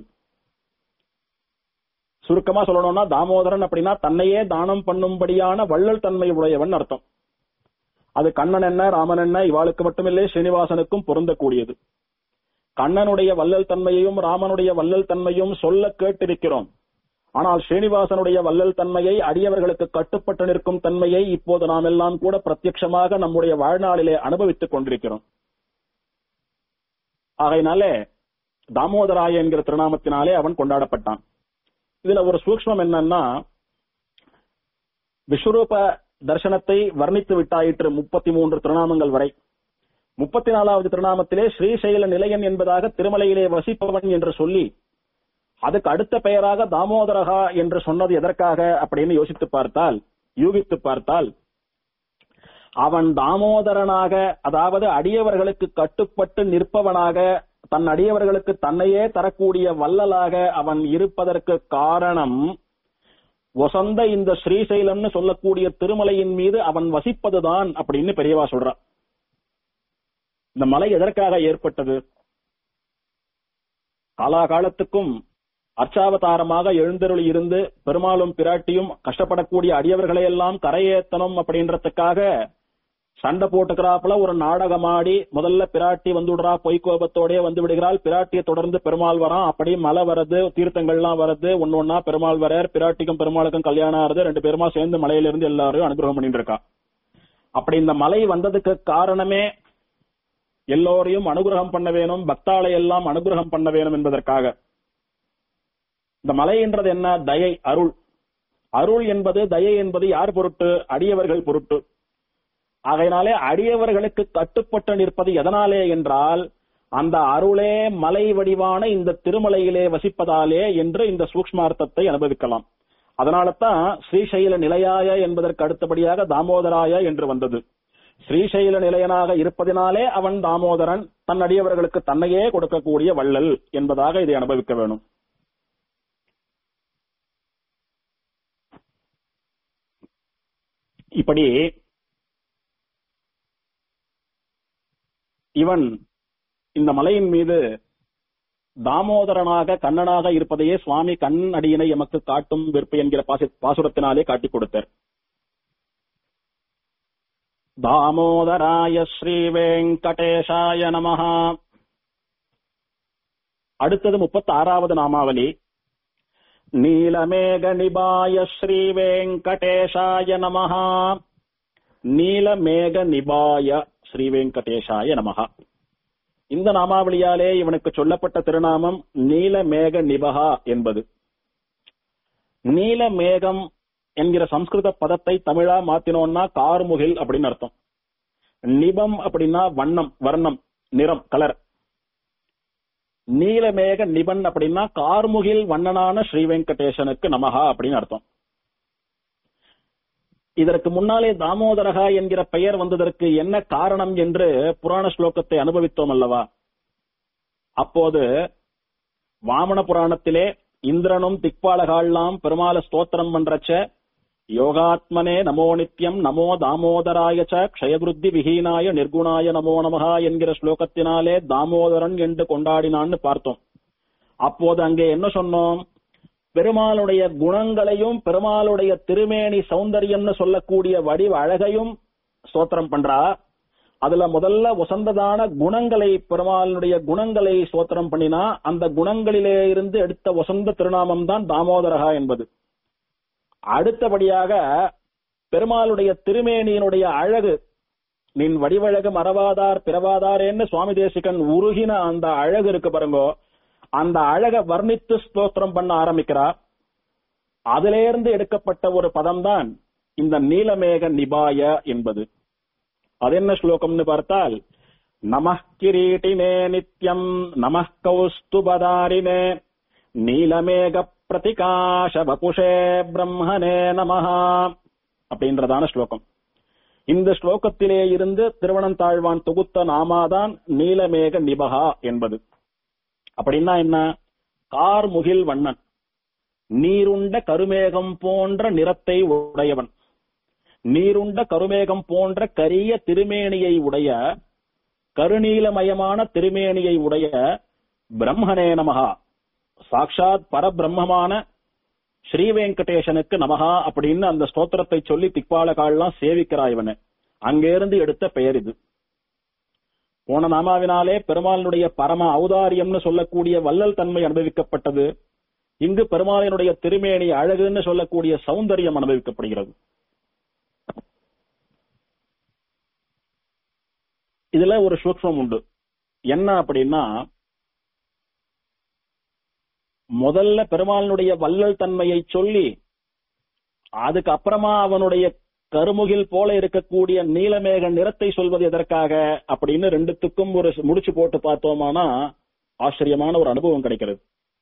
சுருக்கமா சொல்லணும்னா தாமோதரன் அப்படின்னா தன்னையே தானம் பண்ணும்படியான வள்ளல் தன்மை உடையவன் அர்த்தம் அது கண்ணன் என்ன ராமன் என்ன இவாளுக்கு மட்டுமில்லை ஸ்ரீனிவாசனுக்கும் பொருந்தக்கூடியது கண்ணனுடைய வள்ளல் தன்மையையும் ராமனுடைய வள்ளல் தன்மையும் சொல்ல கேட்டிருக்கிறோம் ஆனால் ஸ்ரீனிவாசனுடைய வள்ளல் தன்மையை அடியவர்களுக்கு கட்டுப்பட்டு நிற்கும் தன்மையை இப்போது நாம் எல்லாம் கூட பிரத்யட்சமாக நம்முடைய வாழ்நாளிலே அனுபவித்துக் கொண்டிருக்கிறோம் ஆகையினாலே தாமோதராய என்கிற திருநாமத்தினாலே அவன் கொண்டாடப்பட்டான் இதுல ஒரு சூக்மம் என்னன்னா விஸ்வரூப தர்சனத்தை வர்ணித்து விட்டாயிற்று முப்பத்தி மூன்று திருநாமங்கள் வரை முப்பத்தி நாலாவது திருநாமத்திலே ஸ்ரீசைல நிலையன் என்பதாக திருமலையிலே வசிப்பவன் என்று சொல்லி அதுக்கு அடுத்த பெயராக தாமோதரகா என்று சொன்னது எதற்காக அப்படின்னு யோசித்து பார்த்தால் யூகித்து பார்த்தால் அவன் தாமோதரனாக அதாவது அடியவர்களுக்கு கட்டுப்பட்டு நிற்பவனாக தன் அடியவர்களுக்கு தன்னையே தரக்கூடிய வள்ளலாக அவன் இருப்பதற்கு காரணம் வசந்த இந்த ஸ்ரீசைலம்னு சொல்லக்கூடிய திருமலையின் மீது அவன் வசிப்பதுதான் அப்படின்னு பெரியவா சொல்றான் இந்த மலை எதற்காக ஏற்பட்டது காலாகாலத்துக்கும் அர்ச்சாவதாரமாக எழுந்தருளி இருந்து பெருமாளும் பிராட்டியும் கஷ்டப்படக்கூடிய அடியவர்களை எல்லாம் கரையேத்தணும் அப்படின்றதுக்காக சண்டை போட்டுக்கிறாப்புல ஒரு நாடகமாடி முதல்ல பிராட்டி வந்துடுறா பொய்க்கோபத்தோடய வந்து விடுகிறாள் பிராட்டியை தொடர்ந்து பெருமாள் வரான் அப்படி மலை வரது தீர்த்தங்கள்லாம் வரது ஒன்னு ஒன்னா பெருமாள் வரார் பிராட்டிக்கும் பெருமாளுக்கும் கல்யாணம் ஆறுது ரெண்டு பேருமா சேர்ந்து மலையில இருந்து எல்லாரையும் அனுகிரகம் பண்ணிட்டு இருக்கா அப்படி இந்த மலை வந்ததுக்கு காரணமே எல்லோரையும் அனுகிரகம் பண்ண வேணும் பக்தாளை எல்லாம் அனுகிரகம் பண்ண வேணும் என்பதற்காக இந்த மலை என்றது என்ன தயை அருள் அருள் என்பது தயை என்பது யார் பொருட்டு அடியவர்கள் பொருட்டு ஆகையினாலே அடியவர்களுக்கு கட்டுப்பட்டு நிற்பது எதனாலே என்றால் அந்த அருளே மலை வடிவான இந்த திருமலையிலே வசிப்பதாலே என்று இந்த சூக்ஷ்மார்த்தத்தை அனுபவிக்கலாம் அதனால தான் ஸ்ரீசைல நிலையாய என்பதற்கு அடுத்தபடியாக தாமோதராய என்று வந்தது ஸ்ரீசைல நிலையனாக இருப்பதினாலே அவன் தாமோதரன் தன் அடியவர்களுக்கு தன்னையே கொடுக்கக்கூடிய வள்ளல் என்பதாக இதை அனுபவிக்க வேணும் இப்படி இவன் இந்த மலையின் மீது தாமோதரனாக கண்ணனாக இருப்பதையே சுவாமி கண் அடியினை எமக்கு காட்டும் விற்பு என்கிற பாசி பாசுரத்தினாலே காட்டிக் கொடுத்தார் தாமோதராய ஸ்ரீ வெங்கடேஷாய நமஹா அடுத்தது முப்பத்தி ஆறாவது நாமாவலி நீலமேக நிபாய ஸ்ரீ வெங்கடேஷாய நமஹா நீலமேக நிபாய ஸ்ரீ வெங்கடேஷாய நமஹா இந்த நாமாவளியாலே இவனுக்கு சொல்லப்பட்ட திருநாமம் நீலமேக நிபகா என்பது நீலமேகம் என்கிற சம்ஸ்கிருத பதத்தை தமிழா மாத்தினோம்னா கார்முகில் அப்படின்னு அர்த்தம் நிபம் அப்படின்னா வண்ணம் வர்ணம் நிறம் கலர் நீலமேக நிபன் அப்படின்னா கார்முகில் வண்ணனான ஸ்ரீ வெங்கடேசனுக்கு நமகா அப்படின்னு அர்த்தம் இதற்கு முன்னாலே தாமோதரகா என்கிற பெயர் வந்ததற்கு என்ன காரணம் என்று புராண ஸ்லோகத்தை அனுபவித்தோம் அல்லவா அப்போது வாமன புராணத்திலே இந்திரனும் திக்பாலகால்லாம் பெருமாள ஸ்தோத்திரம் பண்றச்ச யோகாத்மனே நமோ நித்யம் நமோ தாமோதராய ச க்ஷயபிருத்தி விஹீனாய நிர்குணாய நமோ நமகா என்கிற ஸ்லோகத்தினாலே தாமோதரன் என்று கொண்டாடினான்னு பார்த்தோம் அப்போது அங்கே என்ன சொன்னோம் பெருமாளுடைய குணங்களையும் பெருமாளுடைய திருமேனி சௌந்தரியம்னு சொல்லக்கூடிய வடிவ அழகையும் ஸ்தோத்திரம் பண்றா அதுல முதல்ல உசந்ததான குணங்களை பெருமாளுடைய குணங்களை ஸ்தோத்திரம் பண்ணினா அந்த குணங்களிலே இருந்து எடுத்த உசந்த திருநாமம் தான் தாமோதரகா என்பது அடுத்தபடியாக பெருமாளுடைய திருமேனியினுடைய அழகு நின் வடிவழகு மறவாதார் பிறவாதாரேன்னு சுவாமி தேசிகன் உருகின அந்த அழகு இருக்கு பாருங்கோ அந்த அழக வர்ணித்து ஸ்தோத்திரம் பண்ண ஆரம்பிக்கிறா அதிலிருந்து எடுக்கப்பட்ட ஒரு பதம்தான் இந்த நீலமேக நிபாய என்பது அது என்ன ஸ்லோகம்னு பார்த்தால் நம கிரீட்டினே நித்யம் நம கௌஸ்துபதாரினே நீலமேக பிரதிகாஷ வபுஷே பிரம்மனே நமஹா அப்படின்றதான ஸ்லோகம் இந்த ஸ்லோகத்திலே இருந்து திருவனந்தாழ்வான் தொகுத்த நாமாதான் நீலமேக நிபகா என்பது அப்படின்னா என்ன கார் முகில் வண்ணன் நீருண்ட கருமேகம் போன்ற நிறத்தை உடையவன் நீருண்ட கருமேகம் போன்ற கரிய திருமேனியை உடைய கருநீலமயமான திருமேனியை உடைய பிரம்மனே நமகா சாட்சாத் பரபிரம்மமான ஸ்ரீ வெங்கடேசனுக்கு நமகா அப்படின்னு அந்த ஸ்தோத்திரத்தை சொல்லி திக்பாலகால்லாம் சேவிக்கிறா இவனை அங்கிருந்து எடுத்த பெயர் இது போன நாமாவினாலே பெருமாளினுடைய பரம ஔதாரியம்னு சொல்லக்கூடிய வள்ளல் தன்மை அனுபவிக்கப்பட்டது இங்கு பெருமாளினுடைய திருமேனி அழகுன்னு சொல்லக்கூடிய சௌந்தரியம் அனுபவிக்கப்படுகிறது இதுல ஒரு சூக்மம் உண்டு என்ன அப்படின்னா முதல்ல பெருமாளினுடைய வள்ளல் தன்மையை சொல்லி அதுக்கு அப்புறமா அவனுடைய கருமுகில் போல இருக்கக்கூடிய நீலமேக நிறத்தை சொல்வது எதற்காக அப்படின்னு ரெண்டுத்துக்கும் ஒரு முடிச்சு போட்டு பார்த்தோமானா ஆச்சரியமான ஒரு அனுபவம் கிடைக்கிறது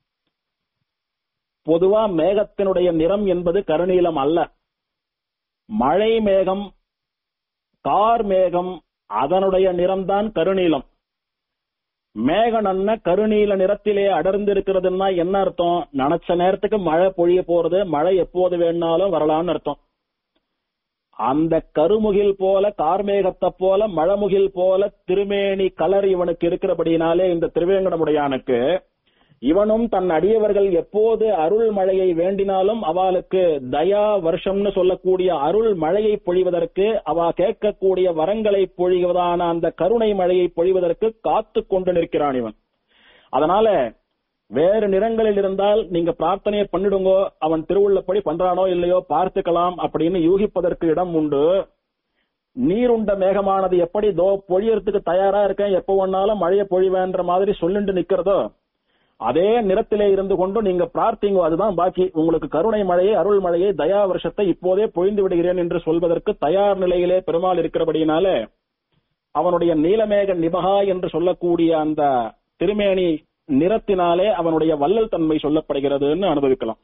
பொதுவா மேகத்தினுடைய நிறம் என்பது கருநீலம் அல்ல மழை மேகம் கார் மேகம் அதனுடைய நிறம்தான் கருநீலம் மேக நன்ன கருநீல நிறத்திலே அடர்ந்து இருக்கிறதுன்னா என்ன அர்த்தம் நினைச்ச நேரத்துக்கு மழை பொழிய போறது மழை எப்போது வேணாலும் வரலாம்னு அர்த்தம் அந்த கருமுகில் போல கார்மேகத்தை போல மழமுகில் போல திருமேனி கலர் இவனுக்கு இருக்கிறபடினாலே இந்த திருவேங்கடமுடையானுக்கு இவனும் தன் அடியவர்கள் எப்போது அருள் மழையை வேண்டினாலும் அவளுக்கு தயா வருஷம்னு சொல்லக்கூடிய அருள் மழையை பொழிவதற்கு அவ கேட்கக்கூடிய வரங்களை பொழிவதான அந்த கருணை மழையை பொழிவதற்கு காத்து கொண்டு நிற்கிறான் இவன் அதனால வேறு நிறங்களில் இருந்தால் நீங்க பிரார்த்தனையை பண்ணிடுங்கோ அவன் திருவுள்ளப்படி பண்றானோ இல்லையோ பார்த்துக்கலாம் அப்படின்னு யூகிப்பதற்கு இடம் உண்டு நீருண்ட மேகமானது எப்படி தோ பொழியறதுக்கு தயாரா இருக்கேன் எப்ப ஒன்னாலும் மழையை பொழிவேன்ற மாதிரி சொல்லிட்டு நிக்கிறதோ அதே நிறத்திலே இருந்து கொண்டு நீங்க பிரார்த்திங்க அதுதான் பாக்கி உங்களுக்கு கருணை மழையை அருள் மழையை தயா வருஷத்தை இப்போதே பொழிந்து விடுகிறேன் என்று சொல்வதற்கு தயார் நிலையிலே பெருமாள் இருக்கிறபடியினால அவனுடைய நீலமேக நிபகா என்று சொல்லக்கூடிய அந்த திருமேனி நிறத்தினாலே அவனுடைய வள்ளல் தன்மை சொல்லப்படுகிறதுன்னு அனுபவிக்கலாம்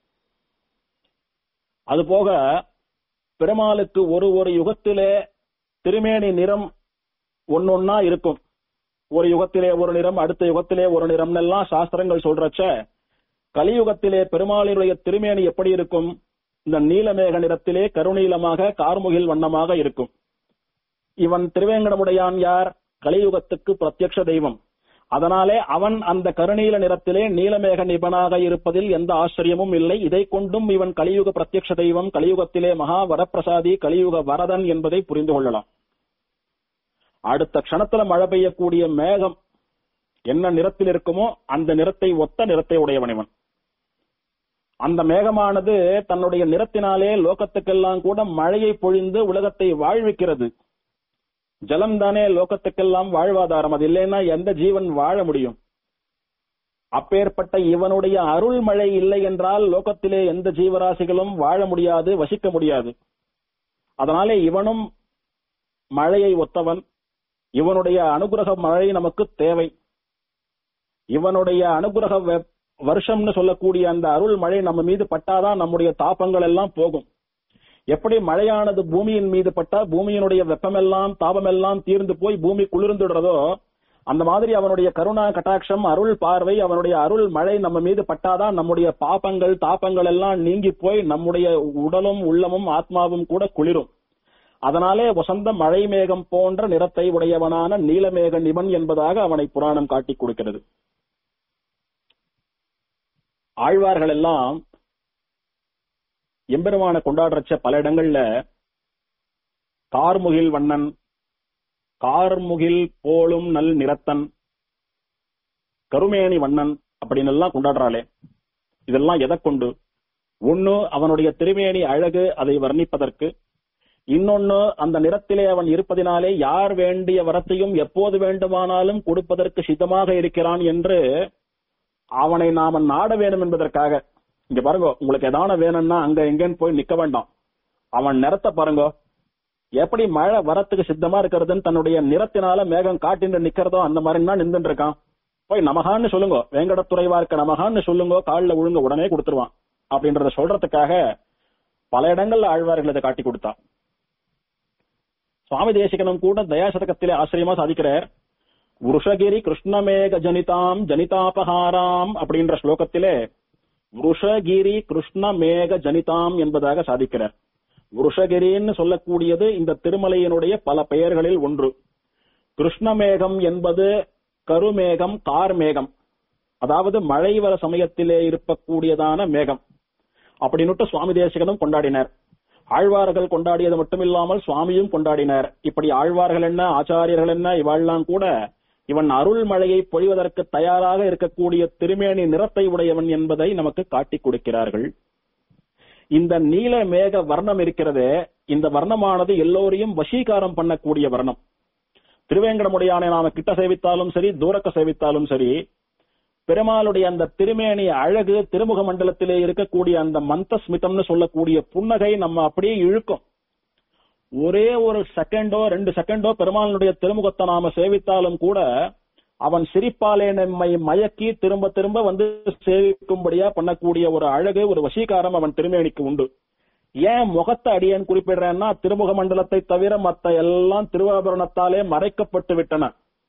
அதுபோக பெருமாளுக்கு ஒரு ஒரு யுகத்திலே திருமேனி நிறம் ஒன்னொன்னா இருக்கும் ஒரு யுகத்திலே ஒரு நிறம் அடுத்த யுகத்திலே ஒரு நிறம் எல்லாம் சாஸ்திரங்கள் சொல்றச்ச கலியுகத்திலே பெருமாளினுடைய திருமேனி எப்படி இருக்கும் இந்த நீலமேக நிறத்திலே கருநீலமாக கார்முகில் வண்ணமாக இருக்கும் இவன் திருவேங்கடமுடையான் யார் கலியுகத்துக்கு பிரத்யக்ஷ தெய்வம் அதனாலே அவன் அந்த கருநீல நிறத்திலே நீலமேக நிபனாக இருப்பதில் எந்த ஆச்சரியமும் இல்லை இதை கொண்டும் இவன் கலியுக பிரத்யக்ஷ தெய்வம் கலியுகத்திலே மகா வரப்பிரசாதி கலியுக வரதன் என்பதை புரிந்து கொள்ளலாம் அடுத்த க்ஷணத்துல மழை பெய்யக்கூடிய மேகம் என்ன நிறத்தில் இருக்குமோ அந்த நிறத்தை ஒத்த நிறத்தை உடையவன் இவன் அந்த மேகமானது தன்னுடைய நிறத்தினாலே லோகத்துக்கெல்லாம் கூட மழையை பொழிந்து உலகத்தை வாழ்விக்கிறது ஜலம் தானே லோகத்துக்கெல்லாம் வாழ்வாதாரம் அது இல்லைன்னா எந்த ஜீவன் வாழ முடியும் அப்பேற்பட்ட இவனுடைய அருள் மழை இல்லை என்றால் லோகத்திலே எந்த ஜீவராசிகளும் வாழ முடியாது வசிக்க முடியாது அதனாலே இவனும் மழையை ஒத்தவன் இவனுடைய அனுகிரக மழை நமக்கு தேவை இவனுடைய அனுகிரக வெ- வருஷம்னு சொல்லக்கூடிய அந்த அருள் மழை நம்ம மீது பட்டாதான் நம்முடைய தாபங்கள் எல்லாம் போகும் எப்படி மழையானது பூமியின் மீது பட்டா பூமியினுடைய வெப்பமெல்லாம் தாபமெல்லாம் தீர்ந்து போய் பூமி குளிர்ந்துடுறதோ அந்த மாதிரி அவனுடைய கருணா கட்டாட்சம் அருள் பார்வை அவனுடைய அருள் மழை நம்ம மீது பட்டாதான் நம்முடைய பாபங்கள் தாபங்கள் எல்லாம் நீங்கி போய் நம்முடைய உடலும் உள்ளமும் ஆத்மாவும் கூட குளிரும் அதனாலே வசந்த மழை மேகம் போன்ற நிறத்தை உடையவனான நீலமேக நிபன் என்பதாக அவனை புராணம் காட்டிக் கொடுக்கிறது ஆழ்வார்கள் எல்லாம் எம்பெருமான கொண்டாடுறச்ச பல இடங்கள்ல கார்முகில் வண்ணன் கார்முகில் போலும் நல் நிறத்தன் கருமேனி வண்ணன் அப்படின்னு எல்லாம் கொண்டாடுறாளே இதெல்லாம் எதை கொண்டு ஒண்ணு அவனுடைய திருமேனி அழகு அதை வர்ணிப்பதற்கு இன்னொன்னு அந்த நிறத்திலே அவன் இருப்பதினாலே யார் வேண்டிய வரத்தையும் எப்போது வேண்டுமானாலும் கொடுப்பதற்கு சித்தமாக இருக்கிறான் என்று அவனை நாம நாட வேணும் என்பதற்காக இங்க பாருங்க உங்களுக்கு எதான வேணும்னா அங்க எங்கன்னு போய் நிக்க வேண்டாம் அவன் நிறத்தை பாருங்க எப்படி மழை வரத்துக்கு சித்தமா இருக்கிறதுன்னு தன்னுடைய நிறத்தினால மேகம் காட்டின்னு நிக்கிறதோ அந்த மாதிரி தான் நின்றுட்டு இருக்கான் போய் நமகான்னு சொல்லுங்க வேங்கடத்துறைவா இருக்க நமகான்னு சொல்லுங்க காலில் விழுங்க உடனே கொடுத்துருவான் அப்படின்றத சொல்றதுக்காக பல இடங்கள்ல ஆழ்வார்கள் இதை காட்டி கொடுத்தான் சுவாமி தேசிகனும் கூட தயாசதகத்திலே ஆச்சரியமா சாதிக்கிறார் விருஷகிரி கிருஷ்ணமேக ஜனிதாம் ஜனிதாபகாராம் அப்படின்ற ஸ்லோகத்திலே விருஷகிரி கிருஷ்ணமேக ஜனிதாம் என்பதாக சாதிக்கிறார் விருஷகிரின்னு சொல்லக்கூடியது இந்த திருமலையினுடைய பல பெயர்களில் ஒன்று கிருஷ்ணமேகம் என்பது கருமேகம் கார்மேகம் அதாவது மழை வர சமயத்திலே இருக்கக்கூடியதான மேகம் அப்படின்னுட்டு சுவாமி தேசிகனும் கொண்டாடினார் ஆழ்வார்கள் கொண்டாடியது மட்டுமில்லாமல் சுவாமியும் கொண்டாடினார் இப்படி ஆழ்வார்கள் என்ன ஆச்சாரியர்கள் என்ன இவாள்லாம் கூட இவன் அருள் மழையை பொழிவதற்கு தயாராக இருக்கக்கூடிய திருமேனி நிறத்தை உடையவன் என்பதை நமக்கு காட்டிக் கொடுக்கிறார்கள் இந்த நீல மேக வர்ணம் இருக்கிறதே இந்த வர்ணமானது எல்லோரையும் வசீகாரம் பண்ணக்கூடிய வர்ணம் திருவேங்கடமுடையானை நாம கிட்ட சேவித்தாலும் சரி தூரக்க சேவித்தாலும் சரி பெருமாளுடைய அந்த திருமேனி அழகு திருமுக மண்டலத்திலே இருக்கக்கூடிய அந்த மந்த ஸ்மிதம்னு சொல்லக்கூடிய புன்னகை நம்ம அப்படியே இழுக்கும் ஒரே ஒரு செகண்டோ ரெண்டு செகண்டோ பெருமாளுடைய திருமுகத்தை நாம சேவித்தாலும் கூட அவன் சிரிப்பாலே நம்மை மயக்கி திரும்ப திரும்ப வந்து சேவிக்கும்படியா பண்ணக்கூடிய ஒரு அழகு ஒரு வசீகாரம் அவன் திருமேனிக்கு உண்டு ஏன் முகத்தை அடியேன் குறிப்பிடுறேன்னா திருமுக மண்டலத்தை தவிர மத்த எல்லாம் திருவாபரணத்தாலே மறைக்கப்பட்டு விட்டன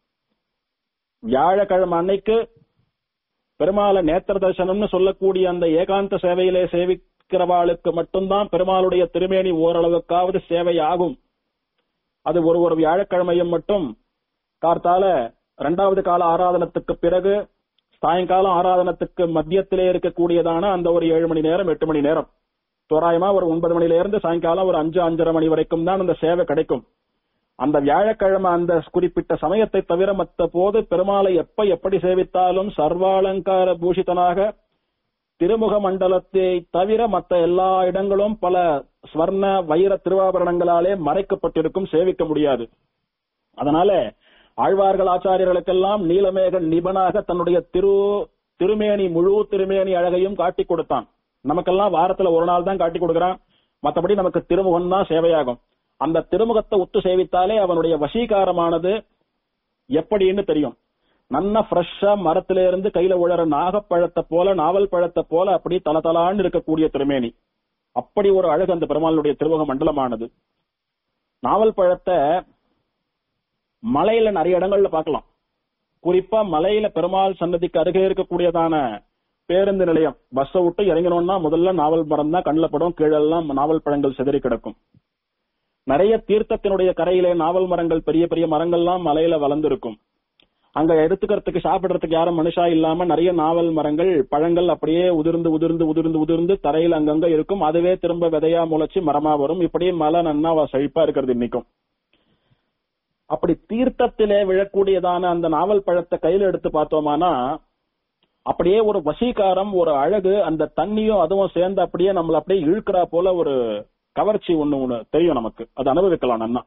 வியாழக்கிழமை அன்னைக்கு பெருமாளை நேத்திர தரிசனம்னு சொல்லக்கூடிய அந்த ஏகாந்த சேவையிலே சேவிக்கிறவாளுக்கு மட்டும்தான் பெருமாளுடைய திருமேனி ஓரளவுக்காவது சேவை ஆகும் அது ஒரு ஒரு வியாழக்கிழமையும் மட்டும் கார்த்தால இரண்டாவது கால ஆராதனத்துக்கு பிறகு சாயங்காலம் ஆராதனத்துக்கு மத்தியத்திலே இருக்கக்கூடியதான அந்த ஒரு ஏழு மணி நேரம் எட்டு மணி நேரம் தோராயமா ஒரு ஒன்பது மணில இருந்து சாயங்காலம் ஒரு அஞ்சு அஞ்சரை மணி வரைக்கும் தான் அந்த சேவை கிடைக்கும் அந்த வியாழக்கிழமை அந்த குறிப்பிட்ட சமயத்தை தவிர மத்த போது பெருமாளை எப்ப எப்படி சேவித்தாலும் சர்வாலங்கார பூஷிதனாக திருமுக மண்டலத்தை தவிர மத்த எல்லா இடங்களும் பல ஸ்வர்ண வைர திருவாபரணங்களாலே மறைக்கப்பட்டிருக்கும் சேவிக்க முடியாது அதனால ஆழ்வார்கள் ஆச்சாரியர்களுக்கெல்லாம் நீலமேக நிபனாக தன்னுடைய திரு திருமேனி முழு திருமேனி அழகையும் காட்டி கொடுத்தான் நமக்கெல்லாம் வாரத்துல ஒரு நாள் தான் காட்டி கொடுக்கறான் மத்தபடி நமக்கு திருமுகம் தான் சேவையாகும் அந்த திருமுகத்தை ஒத்து சேவித்தாலே அவனுடைய வசீகாரமானது எப்படின்னு தெரியும் நன்னா ஃப்ரெஷ்ஷா மரத்தில இருந்து கையில உழற நாகப்பழத்தை போல நாவல் பழத்தை போல அப்படி தலதலான்னு இருக்கக்கூடிய திருமேனி அப்படி ஒரு அழகு அந்த பெருமாளுடைய திருமுக மண்டலமானது நாவல் பழத்தை மலையில நிறைய இடங்கள்ல பார்க்கலாம் குறிப்பா மலையில பெருமாள் சன்னதிக்கு அருகே இருக்கக்கூடியதான பேருந்து நிலையம் பஸ்ஸை விட்டு இறங்கினோம்னா முதல்ல நாவல் மரம் தான் கண்ணில் படும் கீழெல்லாம் நாவல் பழங்கள் சிதறி கிடக்கும் நிறைய தீர்த்தத்தினுடைய கரையிலே நாவல் மரங்கள் பெரிய பெரிய மரங்கள்லாம் மலையில வளர்ந்திருக்கும் அங்க எடுத்துக்கிறதுக்கு சாப்பிடுறதுக்கு யாரும் மனுஷா இல்லாம நிறைய நாவல் மரங்கள் பழங்கள் அப்படியே உதிர்ந்து உதிர்ந்து உதிர்ந்து உதிர்ந்து தரையில் அங்கங்க இருக்கும் அதுவே திரும்ப விதையா முளைச்சு மரமா வரும் இப்படியே மலை நன்னா செழிப்பா இருக்கிறது இன்னைக்கும் அப்படி தீர்த்தத்திலே விழக்கூடியதான அந்த நாவல் பழத்தை கையில எடுத்து பார்த்தோமானா அப்படியே ஒரு வசீகாரம் ஒரு அழகு அந்த தண்ணியும் அதுவும் சேர்ந்து அப்படியே நம்மள அப்படியே இழுக்கிறா போல ஒரு கவர்ச்சி ஒண்ணு ஒண்ணு தெரியும் நமக்கு அது அனுபவிக்கலாம் நன்னா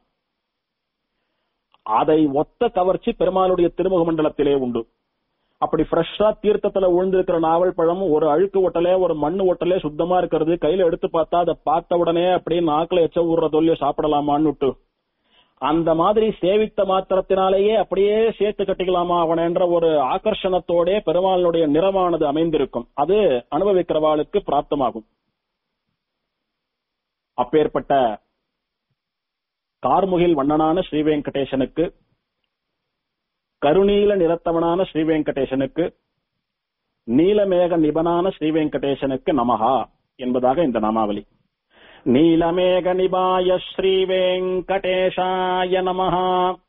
அதை ஒத்த கவர்ச்சி பெருமாளுடைய திருமுக மண்டலத்திலே உண்டு அப்படி ஃப்ரெஷ்ஷா தீர்த்தத்துல விழுந்திருக்கிற நாவல் பழம் ஒரு அழுக்கு ஒட்டலே ஒரு மண்ணு ஒட்டலே சுத்தமா இருக்கிறது கையில எடுத்து பார்த்தா அதை பார்த்த உடனே அப்படியே நாக்குல எச்ச ஊடுற தொல்லிய சாப்பிடலாமான்னு அந்த மாதிரி சேவித்த மாத்திரத்தினாலேயே அப்படியே சேர்த்து கட்டிக்கலாமா அவன் என்ற ஒரு ஆகர்ஷணத்தோட பெருமாளுடைய நிறமானது அமைந்திருக்கும் அது அனுபவிக்கிறவாளுக்கு பிராப்தமாகும் அப்பேற்பட்ட கார்முகில் வண்ணனான ஸ்ரீ வெங்கடேசனுக்கு கருநீல நிறத்தவனான ஸ்ரீ வெங்கடேசனுக்கு நீலமேக நிபனான ஸ்ரீ வெங்கடேசனுக்கு நமஹா என்பதாக இந்த நாமாவளி நீலமேக நிபாய ஸ்ரீ வெங்கடேஷாய நமஹா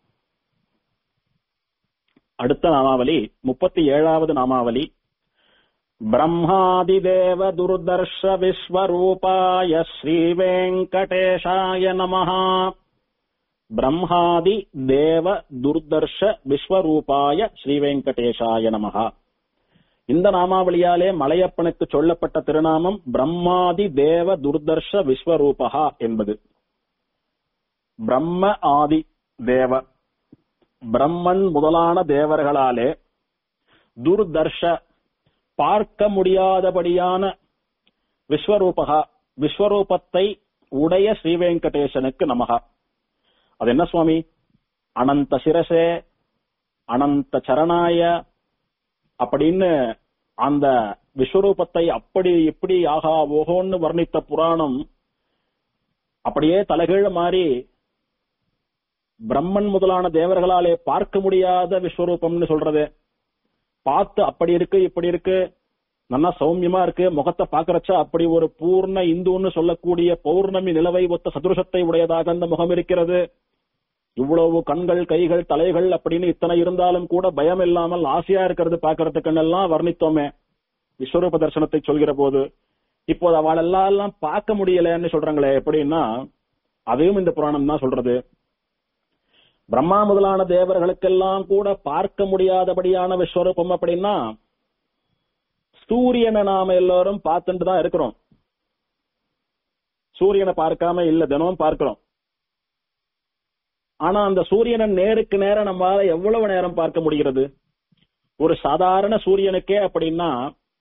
அடுத்த நாமாவளி முப்பத்தி ஏழாவது நாமாவளி பிரம்மாதிதேவ துர்தர்ஷ விஸ்வரூபாய ஸ்ரீ வெங்கடேஷாய நமஹா பிரம்மாதி தேவ துர்தர்ஷ விஸ்வரூபாய ஸ்ரீ வெங்கடேஷாய நமஹா இந்த நாமாவளியாலே மலையப்பனுக்கு சொல்லப்பட்ட திருநாமம் பிரம்மாதி தேவ துர்தர்ஷ விஸ்வரூபகா என்பது பிரம்ம ஆதி தேவ பிரம்மன் முதலான தேவர்களாலே துர்தர்ஷ பார்க்க முடியாதபடியான விஸ்வரூபகா விஸ்வரூபத்தை உடைய ஸ்ரீவெங்கடேசனுக்கு நமகா அது என்ன சுவாமி அனந்த சிரசே அனந்த சரணாய அப்படின்னு அந்த விஸ்வரூபத்தை அப்படி இப்படி ஆகா ஓஹோன்னு வர்ணித்த புராணம் அப்படியே தலைகீழ மாறி பிரம்மன் முதலான தேவர்களாலே பார்க்க முடியாத விஸ்வரூபம்னு சொல்றது பார்த்து அப்படி இருக்கு இப்படி இருக்கு நல்லா சௌமியமா இருக்கு முகத்தை பாக்குறச்ச அப்படி ஒரு பூர்ண இந்துன்னு சொல்லக்கூடிய பௌர்ணமி நிலவை ஒத்த சதுருஷத்தை உடையதாக அந்த முகம் இருக்கிறது இவ்வளவு கண்கள் கைகள் தலைகள் அப்படின்னு இத்தனை இருந்தாலும் கூட பயம் இல்லாமல் ஆசையா இருக்கிறது பாக்குறதுக்குன்னெல்லாம் வர்ணித்தோமே விஸ்வரூப தரிசனத்தை சொல்கிற போது இப்போது அவள் எல்லாம் பார்க்க முடியலன்னு சொல்றாங்களே எப்படின்னா அதையும் இந்த புராணம் தான் சொல்றது பிரம்மா முதலான தேவர்களுக்கெல்லாம் கூட பார்க்க முடியாதபடியான விஸ்வரூபம் அப்படின்னா சூரியனை நாம எல்லாரும் பார்த்துட்டு தான் இருக்கிறோம் சூரியனை பார்க்காம இல்ல தினமும் பார்க்கிறோம் ஆனா அந்த சூரியனை நேருக்கு நேரம் நம்மளால எவ்வளவு நேரம் பார்க்க முடிகிறது ஒரு சாதாரண சூரியனுக்கே அப்படின்னா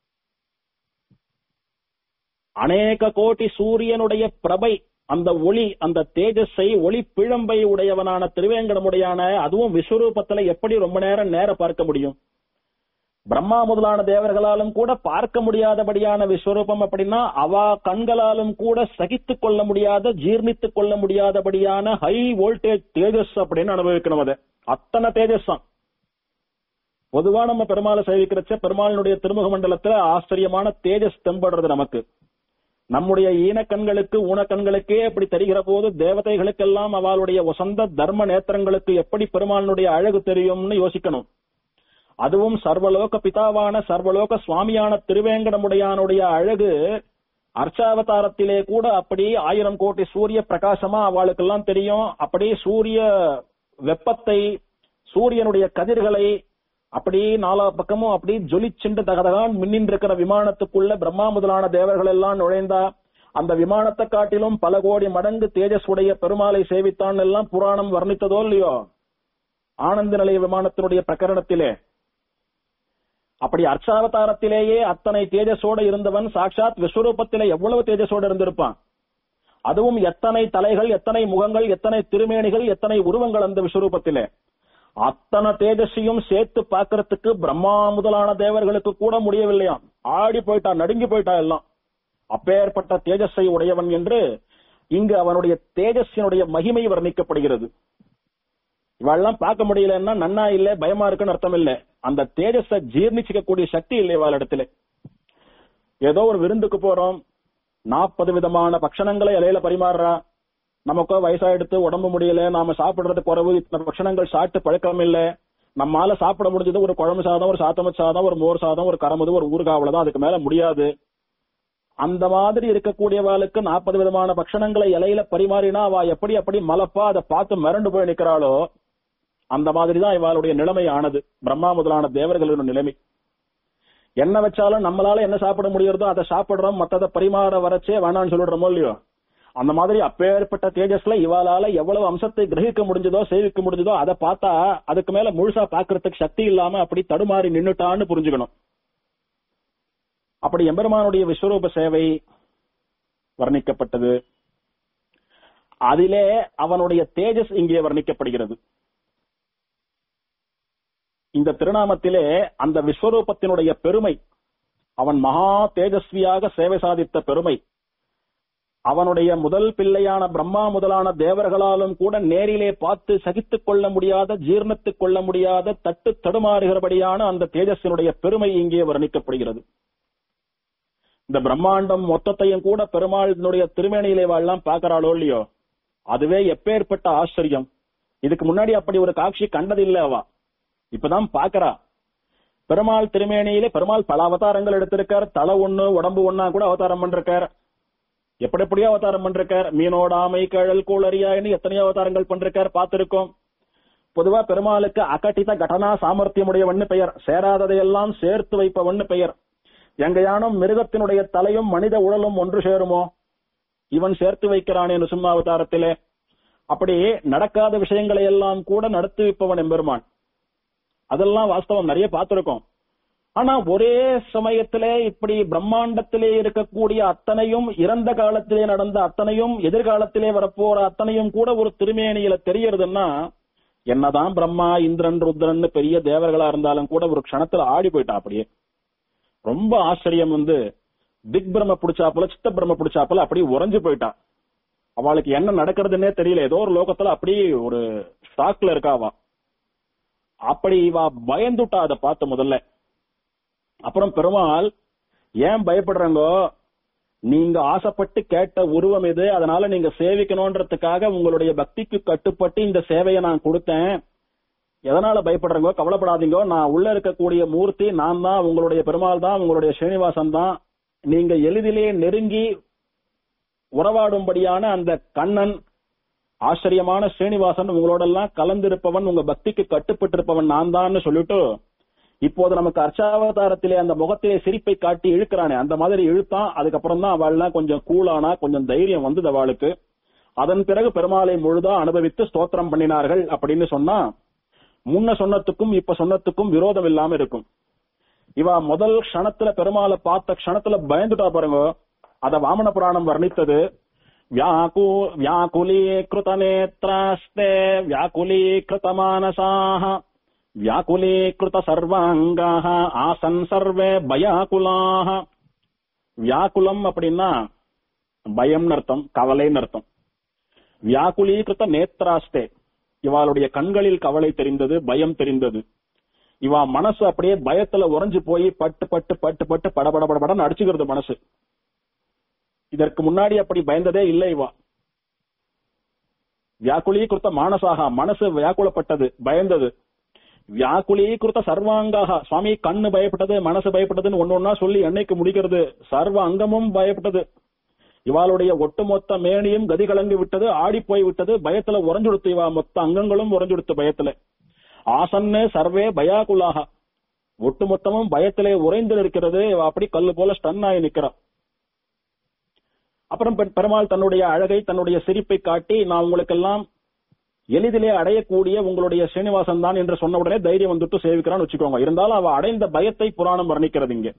அநேக கோடி சூரியனுடைய பிரபை அந்த ஒளி அந்த தேஜஸை ஒளி பிழம்பை உடையவனான திருவேங்கடமுடையான அதுவும் விஸ்வரூபத்துல எப்படி ரொம்ப நேரம் நேர பார்க்க முடியும் பிரம்மா முதலான தேவர்களாலும் கூட பார்க்க முடியாதபடியான விஸ்வரூபம் அப்படின்னா அவ கண்களாலும் கூட சகித்து கொள்ள முடியாத ஜீர்ணித்துக் கொள்ள முடியாதபடியான ஹை வோல்டேஜ் தேஜஸ் அப்படின்னு அனுபவிக்கணும் அதை அத்தனை தேஜஸ் தான் பொதுவா நம்ம பெருமாளை சேவிக்கிறச்ச பெருமாளினுடைய திருமுக மண்டலத்துல ஆச்சரியமான தேஜஸ் தென்படுறது நமக்கு நம்முடைய ஈன கண்களுக்கு ஊன கண்களுக்கே அப்படி தெரிகிற போது தேவதைகளுக்கெல்லாம் அவளுடைய வசந்த தர்ம நேத்திரங்களுக்கு எப்படி பெருமாளினுடைய அழகு தெரியும்னு யோசிக்கணும் அதுவும் சர்வலோக பிதாவான சர்வலோக சுவாமியான திருவேங்கடமுடையானுடைய அழகு அர்ச்சாவதாரத்திலே கூட அப்படி ஆயிரம் கோடி சூரிய பிரகாசமா அவளுக்கெல்லாம் தெரியும் அப்படி சூரிய வெப்பத்தை சூரியனுடைய கதிர்களை அப்படி நாலா பக்கமும் அப்படி ஜொலிச்சுண்டு தகதகான் மின்னின் இருக்கிற விமானத்துக்குள்ள பிரம்மா முதலான தேவர்கள் எல்லாம் நுழைந்தா அந்த விமானத்தை காட்டிலும் பல கோடி மடங்கு தேஜஸ் உடைய பெருமாளை சேவித்தான் எல்லாம் புராணம் வர்ணித்ததோ இல்லையோ ஆனந்த நிலைய விமானத்தினுடைய பிரகரணத்திலே அப்படி அர்ச்சாவதாரத்திலேயே அத்தனை தேஜஸோட இருந்தவன் சாட்சாத் விஸ்வரூபத்திலே எவ்வளவு தேஜஸோட இருந்திருப்பான் அதுவும் எத்தனை தலைகள் எத்தனை முகங்கள் எத்தனை திருமேனிகள் எத்தனை உருவங்கள் அந்த விஸ்வரூபத்திலே அத்தனை தேஜஸையும் சேர்த்து பார்க்கறதுக்கு பிரம்மா முதலான தேவர்களுக்கு கூட முடியவில்லையாம் ஆடி போயிட்டா நடுங்கி போயிட்டா எல்லாம் அப்பேற்பட்ட தேஜஸை உடையவன் என்று இங்கு அவனுடைய தேஜஸினுடைய மகிமை வர்ணிக்கப்படுகிறது இவாள்லாம் பார்க்க முடியலன்னா நன்னா இல்ல பயமா இருக்குன்னு அர்த்தம் இல்ல அந்த தேஜஸ ஜீர்ணிச்சிக்க கூடிய சக்தி இல்லை இவாள் இடத்துல ஏதோ ஒரு விருந்துக்கு போறோம் நாற்பது விதமான பட்சணங்களை இலையில பரிமாறுறா நமக்கோ வயசாயிடுத்து உடம்பு முடியல நாம சாப்பிடுறது குறைவு இத்தனை பட்சணங்கள் சாப்பிட்டு பழக்கம் இல்ல நம்மால சாப்பிட முடிஞ்சது ஒரு குழம்பு சாதம் ஒரு சாத்தமத் சாதம் ஒரு மோர் சாதம் ஒரு கரமது ஒரு ஊறுகாவல தான் அதுக்கு மேல முடியாது அந்த மாதிரி இருக்கக்கூடியவாளுக்கு நாற்பது விதமான பட்சணங்களை இலையில பரிமாறினா அவ எப்படி அப்படி மலப்பா அதை பார்த்து மிரண்டு போய் நிக்கிறாளோ அந்த மாதிரி தான் இவாளுடைய நிலைமை ஆனது பிரம்மா முதலான தேவர்களின் நிலைமை என்ன வச்சாலும் நம்மளால என்ன சாப்பிட முடியறதோ அதை சாப்பிடுறோம் மத்ததை பரிமாற வரச்சே வேணாம்னு சொல்லிடுறோமோ இல்லையோ அந்த மாதிரி அப்பேற்பட்ட தேஜஸ்ல இவாளால எவ்வளவு அம்சத்தை கிரகிக்க முடிஞ்சதோ சேவிக்க முடிஞ்சதோ அதை பார்த்தா அதுக்கு மேல முழுசா பாக்குறதுக்கு சக்தி இல்லாம அப்படி தடுமாறி நின்னுட்டான்னு புரிஞ்சுக்கணும் அப்படி எம்பெருமானுடைய விஸ்வரூப சேவை வர்ணிக்கப்பட்டது அதிலே அவனுடைய தேஜஸ் இங்கே வர்ணிக்கப்படுகிறது இந்த திருநாமத்திலே அந்த விஸ்வரூபத்தினுடைய பெருமை அவன் மகா தேஜஸ்வியாக சேவை சாதித்த பெருமை அவனுடைய முதல் பிள்ளையான பிரம்மா முதலான தேவர்களாலும் கூட நேரிலே பார்த்து சகித்துக் கொள்ள முடியாத ஜீர்ணித்துக் கொள்ள முடியாத தட்டு தடுமாறுகிறபடியான அந்த தேஜஸினுடைய பெருமை இங்கே வர்ணிக்கப்படுகிறது இந்த பிரம்மாண்டம் மொத்தத்தையும் கூட பெருமாளினுடைய திருமேனியிலே வாழலாம் பாக்குறாளோ இல்லையோ அதுவே எப்பேற்பட்ட ஆச்சரியம் இதுக்கு முன்னாடி அப்படி ஒரு காட்சி கண்டதில்லை அவ இப்பதான் பாக்குறா பெருமாள் திருமேனியிலே பெருமாள் பல அவதாரங்கள் எடுத்திருக்கார் தலை ஒண்ணு உடம்பு ஒண்ணா கூட அவதாரம் பண்றார் எப்படி எப்படியோ அவதாரம் பண்றார் மீனோட ஆமை கழல் கூளரியான்னு எத்தனையோ அவதாரங்கள் பண்றார் பார்த்திருக்கோம் பொதுவா பெருமாளுக்கு அகட்டித கடனா சாமர்த்தியமுடையவன்னு பெயர் சேராததையெல்லாம் சேர்த்து வைப்பவன்னு பெயர் எங்கையானும் மிருகத்தினுடைய தலையும் மனித உடலும் ஒன்று சேருமோ இவன் சேர்த்து வைக்கிறான் என்று சும்மா அவதாரத்திலே அப்படி நடக்காத விஷயங்களை எல்லாம் கூட நடத்தி வைப்பவன் எம்பெருமான் அதெல்லாம் வாஸ்தவம் நிறைய பார்த்திருக்கோம் ஆனா ஒரே சமயத்திலே இப்படி பிரம்மாண்டத்திலே இருக்கக்கூடிய அத்தனையும் இறந்த காலத்திலே நடந்த அத்தனையும் எதிர்காலத்திலே வரப்போற அத்தனையும் கூட ஒரு திருமேனியில தெரியறதுன்னா என்னதான் பிரம்மா இந்திரன் ருத்ரன் பெரிய தேவர்களா இருந்தாலும் கூட ஒரு க்ஷணத்துல ஆடி போயிட்டா அப்படியே ரொம்ப ஆச்சரியம் வந்து திக் பிரம்ம பிடிச்சாப்புல சித்த பிரம்ம பிடிச்சாப்புல அப்படி உறைஞ்சு போயிட்டா அவளுக்கு என்ன நடக்கிறதுன்னே தெரியல ஏதோ ஒரு லோகத்துல அப்படி ஒரு ஷாக்ல இருக்காவா அப்படி இவா பயந்துட்டா அதை பார்த்த முதல்ல அப்புறம் பெருமாள் ஏன் பயப்படுறாங்கோ நீங்க ஆசைப்பட்டு கேட்ட உருவம் இது அதனால நீங்க சேவிக்கணும்ன்றதுக்காக உங்களுடைய பக்திக்கு கட்டுப்பட்டு இந்த சேவையை நான் கொடுத்தேன் எதனால பயப்படுறீங்கோ கவலைப்படாதீங்கோ நான் உள்ள இருக்கக்கூடிய மூர்த்தி நான் தான் உங்களுடைய பெருமாள் தான் உங்களுடைய ஸ்ரீனிவாசன் தான் நீங்க எளிதிலே நெருங்கி உறவாடும்படியான அந்த கண்ணன் ஆச்சரியமான ஸ்ரீனிவாசன் உங்களோட எல்லாம் கலந்திருப்பவன் உங்க பக்திக்கு கட்டுப்பட்டிருப்பவன் நான் தான் சொல்லிட்டு இப்போது நமக்கு அர்ச்சாவதாரத்திலே அந்த முகத்திலே சிரிப்பை காட்டி இழுக்கிறானே அந்த மாதிரி இழுத்தான் அதுக்கப்புறம் தான் அவள்லாம் கொஞ்சம் கூலானா கொஞ்சம் தைரியம் வந்தது அவளுக்கு அதன் பிறகு பெருமாளை முழுதா அனுபவித்து ஸ்தோத்திரம் பண்ணினார்கள் அப்படின்னு சொன்னா முன்ன சொன்னதுக்கும் இப்ப சொன்னதுக்கும் விரோதம் இல்லாம இருக்கும் இவ முதல் க்ஷணத்துல பெருமாளை பார்த்த க்ஷணத்துல பயந்துட்டா பாருங்க அத வாமன புராணம் வர்ணித்தது வியாகு வியாக்குலீகிருத நேத்ராஸ்தே வியாக்குலீகிருத மானசாக வியாக்குலீகிருத சர்வாங்காக ஆசன் சர்வே பயாக்குலாக வியாக்குலம் அப்படின்னா பயம்னு அர்த்தம் கவலைன்னு அர்த்தம் வியாக்குலீகிருத நேத்ராஸ்தே இவாளுடைய கண்களில் கவலை தெரிந்தது பயம் தெரிந்தது இவா மனசு அப்படியே பயத்துல உறைஞ்சு போய் பட்டு பட்டு பட்டு பட்டு படபட படபடன்னு அடிச்சுக்கிறது மனசு இதற்கு முன்னாடி அப்படி பயந்ததே இல்லை இவா வியாக்குலீகிருத்த மானசாக மனசு வியாக்குலப்பட்டது பயந்தது வியாக்குலீகிருத்த சர்வாங்காக சுவாமி கண்ணு பயப்பட்டது மனசு பயப்பட்டதுன்னு ஒன்னு ஒன்னா சொல்லி என்னைக்கு முடிக்கிறது சர்வ அங்கமும் பயப்பட்டது இவாளுடைய ஒட்டுமொத்த மேனியும் கதி கலங்கி விட்டது ஆடி போய் விட்டது பயத்துல உறைஞ்சுடுத்து இவா மொத்த அங்கங்களும் உறைஞ்சுடுத்து பயத்துல ஆசன்னு சர்வே பயாகுலாக ஒட்டுமொத்தமும் பயத்திலே உறைந்து நிற்கிறது இவ அப்படி கல்லு போல ஸ்டன் ஆகி நிக்கிறா அப்புறம் பெருமாள் தன்னுடைய அழகை தன்னுடைய சிரிப்பை காட்டி நான் உங்களுக்கெல்லாம் எளிதிலே அடையக்கூடிய உங்களுடைய ஸ்ரீனிவாசன் தான் என்று சொன்ன உடனே தைரியம் வந்துட்டு சேவிக்கிறான்னு வச்சுக்கோங்க இருந்தாலும் அவ அடைந்த பயத்தை புராணம் வர்ணிக்கிறது இங்க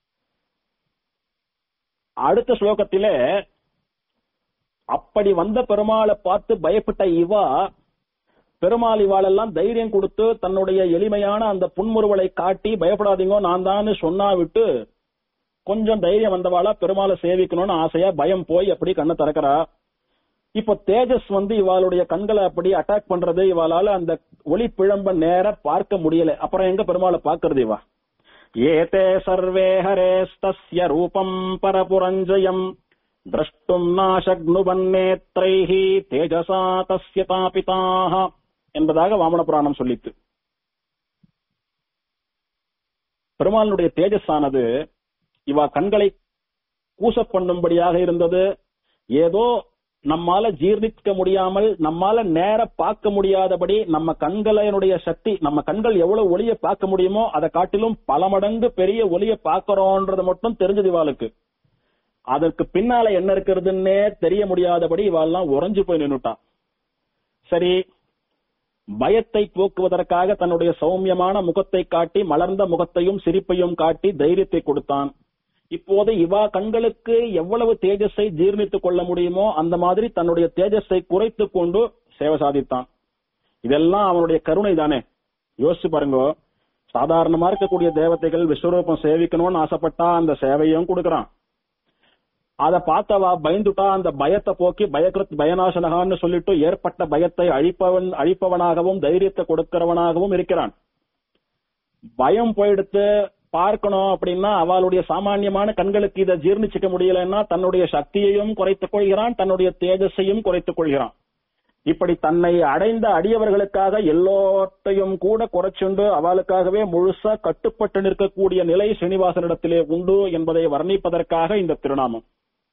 அடுத்த ஸ்லோகத்திலே அப்படி வந்த பெருமாளை பார்த்து பயப்பட்ட இவா பெருமாள் இவாளெல்லாம் தைரியம் கொடுத்து தன்னுடைய எளிமையான அந்த புன்முறுவலை காட்டி பயப்படாதீங்க நான் தான் சொன்னா விட்டு கொஞ்சம் தைரியம் வந்தவாளா பெருமாளை சேவிக்கணும்னு ஆசையா பயம் போய் அப்படி கண்ணை திறக்கிறா இப்ப தேஜஸ் வந்து இவாளுடைய கண்களை அப்படி அட்டாக் பண்றது இவாளால அந்த ஒளி பிழம்ப நேர பார்க்க முடியல அப்புறம் எங்க பெருமாளை பாக்குறது இவா ஏதே சர்வே ஹரேஸ்தஸ்ய ரூபம் பரபுரஞ்சயம் திரஷ்டும் நாசக்னுவன்னேத்ரைஹி தேஜசா தஸ்ய தாபிதாக என்பதாக வாமன புராணம் சொல்லித்து பெருமாளுடைய தேஜஸானது இவா கண்களை கூச பண்ணும்படியாக இருந்தது ஏதோ நம்மால ஜீர்ணிக்க முடியாமல் நம்மால நேர பார்க்க முடியாதபடி நம்ம கண்களினுடைய சக்தி நம்ம கண்கள் எவ்வளவு ஒளிய பார்க்க முடியுமோ அதை காட்டிலும் பல மடங்கு பெரிய ஒளிய பார்க்கிறோன்றது மட்டும் தெரிஞ்சது இவாளுக்கு அதற்கு பின்னால என்ன இருக்கிறதுன்னே தெரிய முடியாதபடி இவாள்லாம் உறைஞ்சு போய் நின்னுட்டான் சரி பயத்தை போக்குவதற்காக தன்னுடைய சௌமியமான முகத்தை காட்டி மலர்ந்த முகத்தையும் சிரிப்பையும் காட்டி தைரியத்தை கொடுத்தான் இப்போது இவா கண்களுக்கு எவ்வளவு தேஜஸை ஜீர்ணித்துக் கொள்ள முடியுமோ அந்த மாதிரி தன்னுடைய தேஜஸை குறைத்துக் கொண்டு சேவை சாதித்தான் இதெல்லாம் அவனுடைய கருணை தானே யோசிச்சு பாருங்க சாதாரணமா இருக்கக்கூடிய தேவதைகள் விஸ்வரூபம் சேவிக்கணும்னு ஆசைப்பட்டா அந்த சேவையும் கொடுக்கறான் அத பார்த்தவா பயந்துட்டா அந்த பயத்தை போக்கி பயக்கிருத் பயநாசனகான்னு சொல்லிட்டு ஏற்பட்ட பயத்தை அழிப்பவன் அழிப்பவனாகவும் தைரியத்தை கொடுக்கிறவனாகவும் இருக்கிறான் பயம் போயிடுத்து பார்க்கணும் அப்படின்னா அவளுடைய சாமானியமான கண்களுக்கு இதை ஜீர்ணிச்சுக்க முடியலன்னா தன்னுடைய சக்தியையும் குறைத்துக் கொள்கிறான் தன்னுடைய தேஜஸையும் குறைத்துக் கொள்கிறான் இப்படி தன்னை அடைந்த அடியவர்களுக்காக எல்லோத்தையும் கூட குறைச்சுண்டு அவளுக்காகவே முழுசா கட்டுப்பட்டு நிற்கக்கூடிய நிலை ஸ்ரீனிவாசனிடத்திலே உண்டு என்பதை வர்ணிப்பதற்காக இந்த திருநாமம்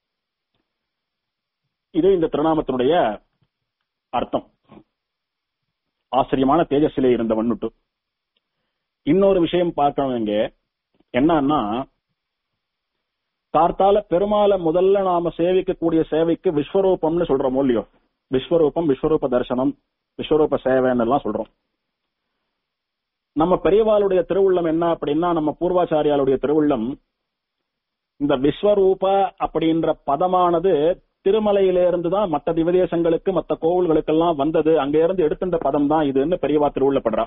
இது இந்த திருநாமத்தினுடைய அர்த்தம் ஆச்சரியமான தேஜஸிலே இருந்த வண்ணுட்டு இன்னொரு விஷயம் பார்க்கணும் இங்க என்னன்னா கார்த்தால பெருமாளை முதல்ல நாம சேவிக்கக்கூடிய சேவைக்கு விஸ்வரூபம்னு சொல்றோம் இல்லையோ விஸ்வரூபம் விஸ்வரூப தரிசனம் விஸ்வரூப சேவைன்னு எல்லாம் சொல்றோம் நம்ம பெரியவாளுடைய திருவுள்ளம் என்ன அப்படின்னா நம்ம பூர்வாச்சாரியாளுடைய திருவுள்ளம் இந்த விஸ்வரூப அப்படின்ற பதமானது திருமலையிலிருந்து தான் மற்ற திவதேசங்களுக்கு மற்ற கோவில்களுக்கெல்லாம் வந்தது அங்க இருந்து எடுத்துட்ட பதம் தான் இதுன்னு பெரியவா திருவுள்ளப்படுறா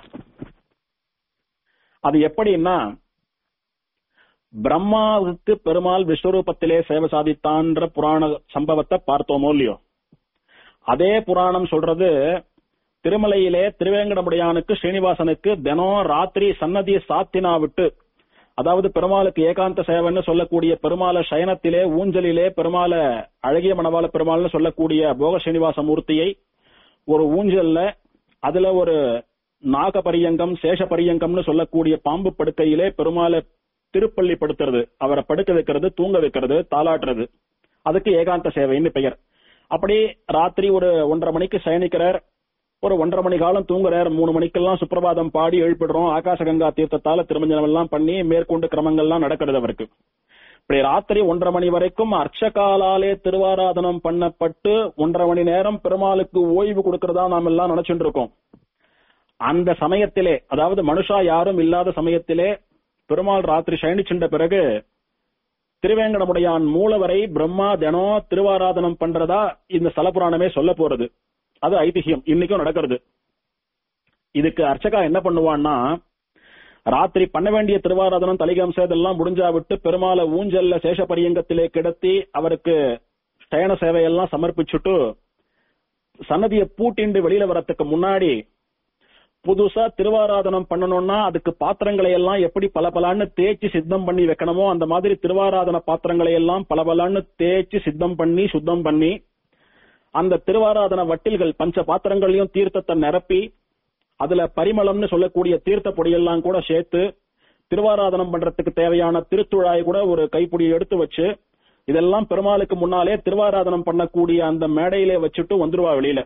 அது எப்படின்னா பிரம்மாவுக்கு பெருமாள் விஸ்வரூபத்திலே சேவை சாதித்தான்ற புராண சம்பவத்தை பார்த்தோமோ இல்லையோ அதே புராணம் சொல்றது திருமலையிலே திருவேங்கடமுடையானுக்கு ஸ்ரீனிவாசனுக்கு தினம் ராத்திரி சன்னதியை சாத்தினா விட்டு அதாவது பெருமாளுக்கு ஏகாந்த சேவைன்னு சொல்லக்கூடிய பெருமாள சயனத்திலே ஊஞ்சலிலே பெருமாள அழகிய மணவாள பெருமாள்னு சொல்லக்கூடிய போக ஸ்ரீனிவாச மூர்த்தியை ஒரு ஊஞ்சல்ல அதுல ஒரு நாக பரியங்கம் சேஷ பரியங்கம்னு சொல்லக்கூடிய பாம்பு படுக்கையிலே பெருமாளை திருப்பள்ளி படுத்துறது அவரை படுக்க வைக்கிறது தூங்க வைக்கிறது தாளாட்டுறது அதுக்கு ஏகாந்த சேவைன்னு பெயர் அப்படி ராத்திரி ஒரு ஒன்றரை மணிக்கு சயனிக்கிறார் ஒரு ஒன்றரை மணி காலம் தூங்குறார் மூணு மணிக்கெல்லாம் சுப்பிரபாதம் பாடி எழுப்பிடுறோம் ஆகாசகங்கா தீர்த்தத்தால திருமஞ்சனம் எல்லாம் பண்ணி மேற்கொண்டு கிரமங்கள்லாம் நடக்கிறது அவருக்கு இப்படி ராத்திரி ஒன்றரை மணி வரைக்கும் அர்ச்சகாலாலே திருவாராதனம் பண்ணப்பட்டு ஒன்றரை மணி நேரம் பெருமாளுக்கு ஓய்வு கொடுக்கறதா நாம் எல்லாம் நினைச்சுட்டு இருக்கோம் அந்த சமயத்திலே அதாவது மனுஷா யாரும் இல்லாத சமயத்திலே பெருமாள் ராத்திரி சயனிச்சுண்ட பிறகு திருவேங்கடமுடையான் மூலவரை பிரம்மா தினம் திருவாராதனம் பண்றதா இந்த ஸ்தலபுராணமே சொல்ல போறது அது ஐதிஹியம் இன்னைக்கும் நடக்கிறது இதுக்கு அர்ச்சகா என்ன பண்ணுவான்னா ராத்திரி பண்ண வேண்டிய திருவாராதனம் தலிகம்ச இதெல்லாம் முடிஞ்சா விட்டு பெருமாளை ஊஞ்சல்ல சேஷ பரியங்கத்திலே கிடத்தி அவருக்கு சயன சேவையெல்லாம் சமர்ப்பிச்சுட்டு சன்னதியை பூட்டிண்டு வெளியில வரத்துக்கு முன்னாடி புதுசா திருவாராதனம் பண்ணணும்னா அதுக்கு பாத்திரங்களை எல்லாம் எப்படி பளபளன்னு தேய்ச்சி சித்தம் பண்ணி வைக்கணுமோ அந்த மாதிரி திருவாராதன பாத்திரங்களை எல்லாம் பளபளன்னு தேய்ச்சி சித்தம் பண்ணி சுத்தம் பண்ணி அந்த திருவாராதன வட்டில்கள் பஞ்ச பாத்திரங்களையும் தீர்த்தத்தை நிரப்பி அதுல பரிமளம்னு சொல்லக்கூடிய தீர்த்த பொடியெல்லாம் கூட சேர்த்து திருவாராதனம் பண்றதுக்கு தேவையான திருத்துழாய் கூட ஒரு கைப்பிடி எடுத்து வச்சு இதெல்லாம் பெருமாளுக்கு முன்னாலே திருவாராதனம் பண்ணக்கூடிய அந்த மேடையிலே வச்சுட்டு வந்துருவா வெளியில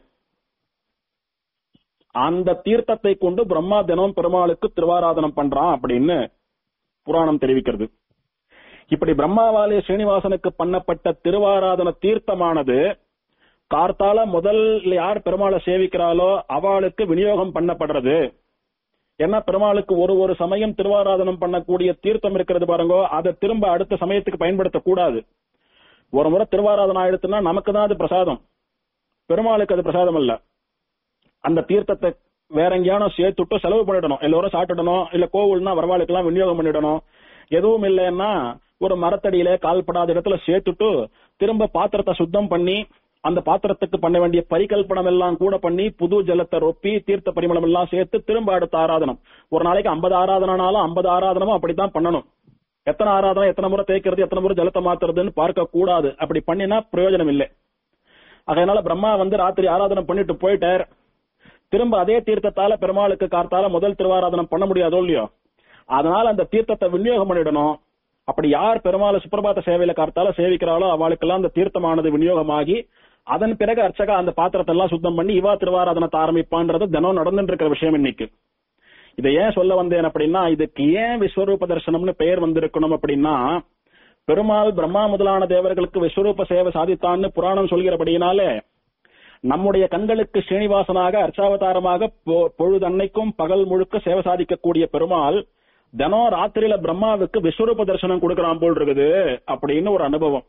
அந்த தீர்த்தத்தை கொண்டு பிரம்மா தினம் பெருமாளுக்கு திருவாராதனம் பண்றான் அப்படின்னு புராணம் தெரிவிக்கிறது இப்படி பிரம்மாவாலே ஸ்ரீனிவாசனுக்கு பண்ணப்பட்ட திருவாராதன தீர்த்தமானது கார்த்தால முதல் யார் பெருமாளை சேவிக்கிறாளோ அவளுக்கு விநியோகம் பண்ணப்படுறது ஏன்னா பெருமாளுக்கு ஒரு ஒரு சமயம் திருவாராதனம் பண்ணக்கூடிய தீர்த்தம் இருக்கிறது பாருங்க அதை திரும்ப அடுத்த சமயத்துக்கு பயன்படுத்தக்கூடாது ஒரு முறை திருவாராதனம் ஆயிடுத்துன்னா நமக்கு தான் அது பிரசாதம் பெருமாளுக்கு அது பிரசாதம் அல்ல அந்த தீர்த்தத்தை வேற எங்கேயானோ சேர்த்துட்டு செலவு பண்ணிடணும் எல்லோரும் சாப்பிட்டுடணும் இல்ல கோவில்னா வரவாளுக்கெல்லாம் விநியோகம் பண்ணிடணும் எதுவும் இல்லைன்னா ஒரு மரத்தடியில கால்படாத இடத்துல சேர்த்துட்டு திரும்ப பாத்திரத்தை சுத்தம் பண்ணி அந்த பாத்திரத்துக்கு பண்ண வேண்டிய பரிகல்பனம் எல்லாம் கூட பண்ணி புது ஜலத்தை ரொப்பி தீர்த்த பரிமளம் எல்லாம் சேர்த்து திரும்ப அடுத்த ஆராதனம் ஒரு நாளைக்கு ஐம்பது ஆராதனாலும் ஐம்பது ஆராதனமும் அப்படித்தான் பண்ணணும் எத்தனை ஆராதனை எத்தனை முறை தேய்க்கிறது எத்தனை முறை ஜலத்தை மாத்துறதுன்னு பார்க்க கூடாது அப்படி பண்ணினா பிரயோஜனம் இல்லை அதனால பிரம்மா வந்து ராத்திரி ஆராதனை பண்ணிட்டு போயிட்டார் திரும்ப அதே தீர்த்தத்தால பெருமாளுக்கு கார்த்தால முதல் திருவாராதனம் பண்ண முடியாதோ இல்லையோ அதனால அந்த தீர்த்தத்தை விநியோகம் பண்ணிடணும் அப்படி யார் பெருமாளை சுப்பிரபாத சேவையில கார்த்தால சேவிக்கிறாளோ அவளுக்கெல்லாம் அந்த தீர்த்தமானது விநியோகமாகி அதன் பிறகு அர்ச்சகா அந்த பாத்திரத்தை எல்லாம் சுத்தம் பண்ணி இவா திருவாராதனத்தை ஆரம்பிப்பான்றது தினம் நடந்துட்டு இருக்கிற விஷயம் இன்னைக்கு இதை ஏன் சொல்ல வந்தேன் அப்படின்னா இதுக்கு ஏன் விஸ்வரூப தரிசனம்னு பெயர் வந்திருக்கணும் அப்படின்னா பெருமாள் பிரம்மா முதலான தேவர்களுக்கு விஸ்வரூப சேவை சாதித்தான்னு புராணம் சொல்கிறபடியினாலே நம்முடைய கண்களுக்கு ஸ்ரீனிவாசனாக அர்ச்சாவதாரமாக பொ- பொழுதன்னைக்கும் பகல் முழுக்க சேவை சாதிக்கக்கூடிய பெருமாள் தினம் ராத்திரியில பிரம்மாவுக்கு விஸ்வரூப தரிசனம் கொடுக்கறான் போல் இருக்குது அப்படின்னு ஒரு அனுபவம்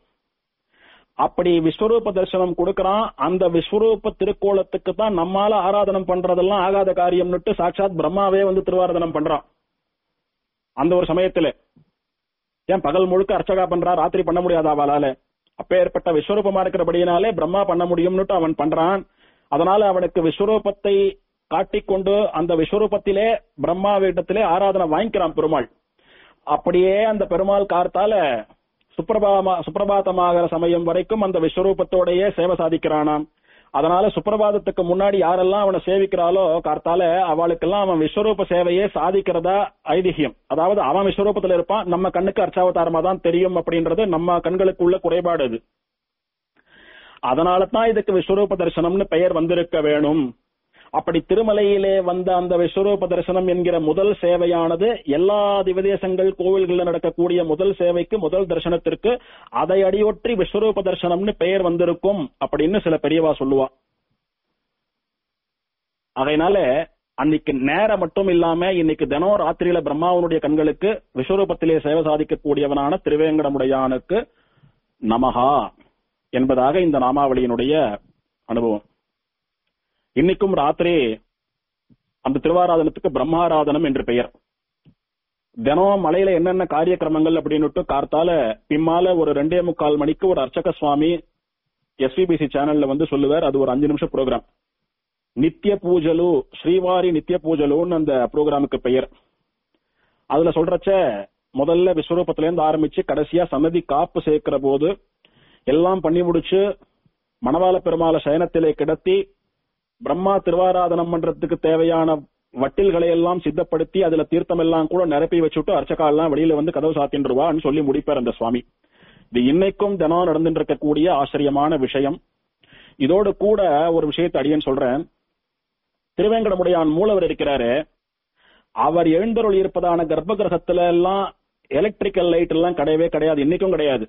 அப்படி விஸ்வரூப தரிசனம் கொடுக்கறான் அந்த விஸ்வரூப திருக்கோலத்துக்கு தான் நம்மால ஆராதனம் பண்றதெல்லாம் ஆகாத காரியம்னுட்டு சாட்சாத் பிரம்மாவே வந்து திருவாராதனம் பண்றான் அந்த ஒரு சமயத்துல ஏன் பகல் முழுக்க அர்ச்சகா பண்றா ராத்திரி பண்ண முடியாதா அவளால அப்பேற்பட்ட விஸ்வரூபமா இருக்கிறபடியினாலே பிரம்மா பண்ண முடியும்னுட்டு அவன் பண்றான் அதனால அவனுக்கு விஸ்வரூபத்தை காட்டிக்கொண்டு அந்த விஸ்வரூபத்திலே பிரம்மாவிடத்திலே ஆராதனை வாங்கிக்கிறான் பெருமாள் அப்படியே அந்த பெருமாள் கார்த்தால சுப்பிரபாமா சுப்பிரபாதமாகிற சமயம் வரைக்கும் அந்த விஸ்வரூபத்தோடயே சேவை சாதிக்கிறானாம் அதனால சுப்பிரபாதத்துக்கு முன்னாடி யாரெல்லாம் அவனை சேவிக்கிறாளோ கார்த்தால அவளுக்கெல்லாம் அவன் விஸ்வரூப சேவையே சாதிக்கிறதா ஐதிஹியம் அதாவது அவன் விஸ்வரூபத்துல இருப்பான் நம்ம கண்ணுக்கு அர்ச்சாவதாரமா தான் தெரியும் அப்படின்றது நம்ம கண்களுக்கு உள்ள குறைபாடு அது அதனால தான் இதுக்கு விஸ்வரூப தரிசனம்னு பெயர் வந்திருக்க வேணும் அப்படி திருமலையிலே வந்த அந்த விஸ்வரூப தரிசனம் என்கிற முதல் சேவையானது எல்லா திவதேசங்கள் கோவில்களில் நடக்கக்கூடிய முதல் சேவைக்கு முதல் தரிசனத்திற்கு அதை அடியொற்றி விஸ்வரூப தரிசனம்னு பெயர் வந்திருக்கும் அப்படின்னு சில பெரியவா சொல்லுவா அதனால அன்னைக்கு நேரம் மட்டும் இல்லாம இன்னைக்கு தினம் ராத்திரியில பிரம்மாவனுடைய கண்களுக்கு விஸ்வரூபத்திலே சேவை சாதிக்கக்கூடியவனான திருவேங்கடமுடையானுக்கு நமஹா என்பதாக இந்த நாமாவளியினுடைய அனுபவம் இன்னைக்கும் ராத்திரி அந்த திருவாராதனத்துக்கு பிரம்மாராதனம் என்று பெயர் தினம் மலையில என்னென்ன காரியக்கிரமங்கள் அப்படின்னுட்டு கார்த்தால பிம்மால ஒரு ரெண்டே முக்கால் மணிக்கு ஒரு அர்ச்சக சுவாமி எஸ்விபிசி சேனல்ல வந்து சொல்லுவார் அது ஒரு அஞ்சு நிமிஷம் ப்ரோக்ராம் நித்திய பூஜலு ஸ்ரீவாரி நித்திய பூஜலுன்னு அந்த ப்ரோக்ராமுக்கு பெயர் அதுல சொல்றச்ச முதல்ல விஸ்வரூபத்துல இருந்து ஆரம்பிச்சு கடைசியா சன்னதி காப்பு சேர்க்கிற போது எல்லாம் பண்ணி முடிச்சு மணவாள பெருமாள சயனத்திலே கிடத்தி பிரம்மா திருவாராதனம் பண்றதுக்கு தேவையான வட்டில்களை எல்லாம் சித்தப்படுத்தி அதுல தீர்த்தம் எல்லாம் கூட நிரப்பி வச்சுட்டு அர்ச்சகா எல்லாம் வெளியில வந்து கதவு சாத்தின்றுவான்னு சொல்லி முடிப்பார் அந்த சுவாமி இது இன்னைக்கும் தினம் நடந்துட்டு இருக்கக்கூடிய ஆச்சரியமான விஷயம் இதோடு கூட ஒரு விஷயத்தை அடியேன் சொல்றேன் திருவேங்கடமுடையான் மூலவர் இருக்கிறாரு அவர் எழுந்தருள் இருப்பதான கர்ப்ப கிரகத்துல எல்லாம் எலக்ட்ரிக்கல் லைட் எல்லாம் கிடையவே கிடையாது இன்னைக்கும் கிடையாது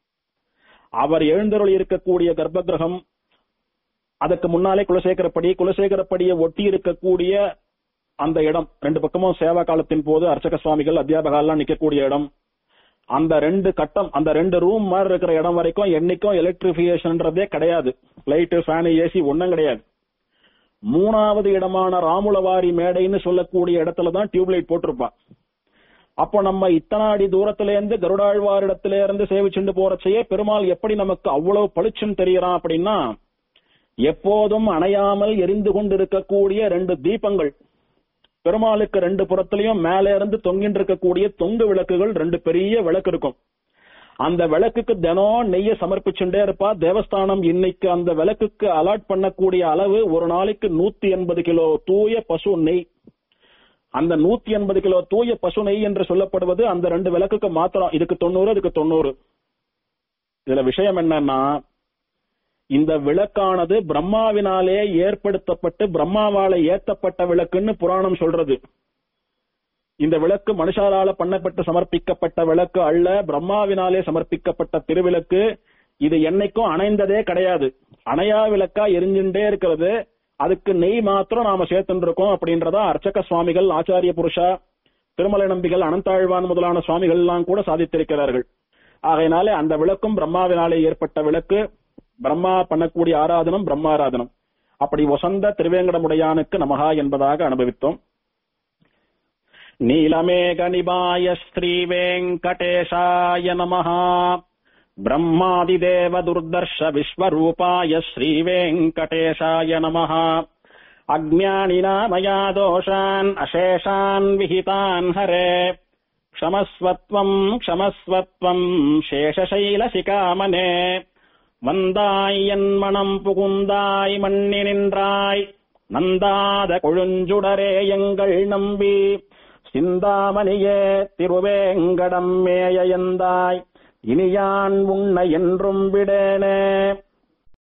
அவர் எழுந்தருள் இருக்கக்கூடிய கர்ப்ப கிரகம் அதுக்கு முன்னாலே குலசேகரப்படி குலசேகரப்படியை ஒட்டி இருக்கக்கூடிய அந்த இடம் ரெண்டு பக்கமும் சேவா காலத்தின் போது அர்ச்சக சுவாமிகள் அத்தியாபகா எல்லாம் நிக்கக்கூடிய இடம் அந்த ரெண்டு கட்டம் அந்த ரெண்டு ரூம் மாதிரி இருக்கிற இடம் வரைக்கும் என்னைக்கும் எலக்ட்ரிபிகேஷன்ன்றதே கிடையாது லைட்டு ஃபேனு ஏசி ஒன்னும் கிடையாது மூணாவது இடமான ராமுலவாரி மேடைன்னு சொல்லக்கூடிய இடத்துல தான் டியூப்லைட் போட்டிருப்பா அப்போ நம்ம இத்தனை அடி தூரத்துல இருந்து கருடாழ்வாரிடத்துல இருந்து சேவிச்சுண்டு போறச்சையே பெருமாள் எப்படி நமக்கு அவ்வளவு பளிச்சுன்னு தெரியறான் அப்படின்னா எப்போதும் அணையாமல் எரிந்து கொண்டிருக்கக்கூடிய ரெண்டு தீபங்கள் பெருமாளுக்கு ரெண்டு புறத்திலையும் மேல இருந்து தொங்கிட்டு இருக்கக்கூடிய தொங்கு விளக்குகள் ரெண்டு பெரிய விளக்கு இருக்கும் அந்த விளக்குக்கு தினம் நெய்ய சமர்ப்பிச்சுட்டே இருப்பா தேவஸ்தானம் இன்னைக்கு அந்த விளக்குக்கு அலாட் பண்ணக்கூடிய அளவு ஒரு நாளைக்கு நூத்தி எண்பது கிலோ தூய பசு நெய் அந்த நூத்தி எண்பது கிலோ தூய பசு நெய் என்று சொல்லப்படுவது அந்த ரெண்டு விளக்குக்கு மாத்திரம் இதுக்கு தொண்ணூறு இதுக்கு தொண்ணூறு இதுல விஷயம் என்னன்னா இந்த விளக்கானது பிரம்மாவினாலே ஏற்படுத்தப்பட்டு பிரம்மாவால ஏத்தப்பட்ட விளக்குன்னு புராணம் சொல்றது இந்த விளக்கு மனுஷாலால பண்ணப்பட்டு சமர்ப்பிக்கப்பட்ட விளக்கு அல்ல பிரம்மாவினாலே சமர்ப்பிக்கப்பட்ட திருவிளக்கு இது என்னைக்கும் அணைந்ததே கிடையாது அணையா விளக்கா எரிஞ்சுட்டே இருக்கிறது அதுக்கு நெய் மாத்திரம் நாம சேர்த்துட்டு இருக்கோம் அப்படின்றதா அர்ச்சக சுவாமிகள் ஆச்சாரிய புருஷா திருமலை நம்பிகள் அனந்தாழ்வான் முதலான சுவாமிகள் எல்லாம் கூட சாதித்திருக்கிறார்கள் ஆகையினாலே அந்த விளக்கும் பிரம்மாவினாலே ஏற்பட்ட விளக்கு பிரம்மா பண்ணக்கூடிய ஆராதனம் பிரம்மாராதனம் அப்படி வசந்த திருவேங்கடமுடையானுக்கு நமகா என்பதாக அனுபவித்தோம் நீலமேக நிபாய ஸ்ரீ வெங்கடேஷாய நமஹா ब्रह्मादिदेव दुर्दर्श विश्वरूपाय श्रीवेङ्कटेशाय नमः अज्ञानिना मया दोषान् अशेषान् विहितान् हरे क्षमस्वत्वम् क्षमस्वत्वम् शेषशैलशिकामने வந்தாய் என் மனம் புகுந்தாய் மண்ணி நின்றாய் நந்தாத கொழுஞ்சுடரே எங்கள் நம்பி சிந்தாமணியே திருவேங்கடம் மேய எந்தாய் இனியான் உன்னை என்றும் விடேனே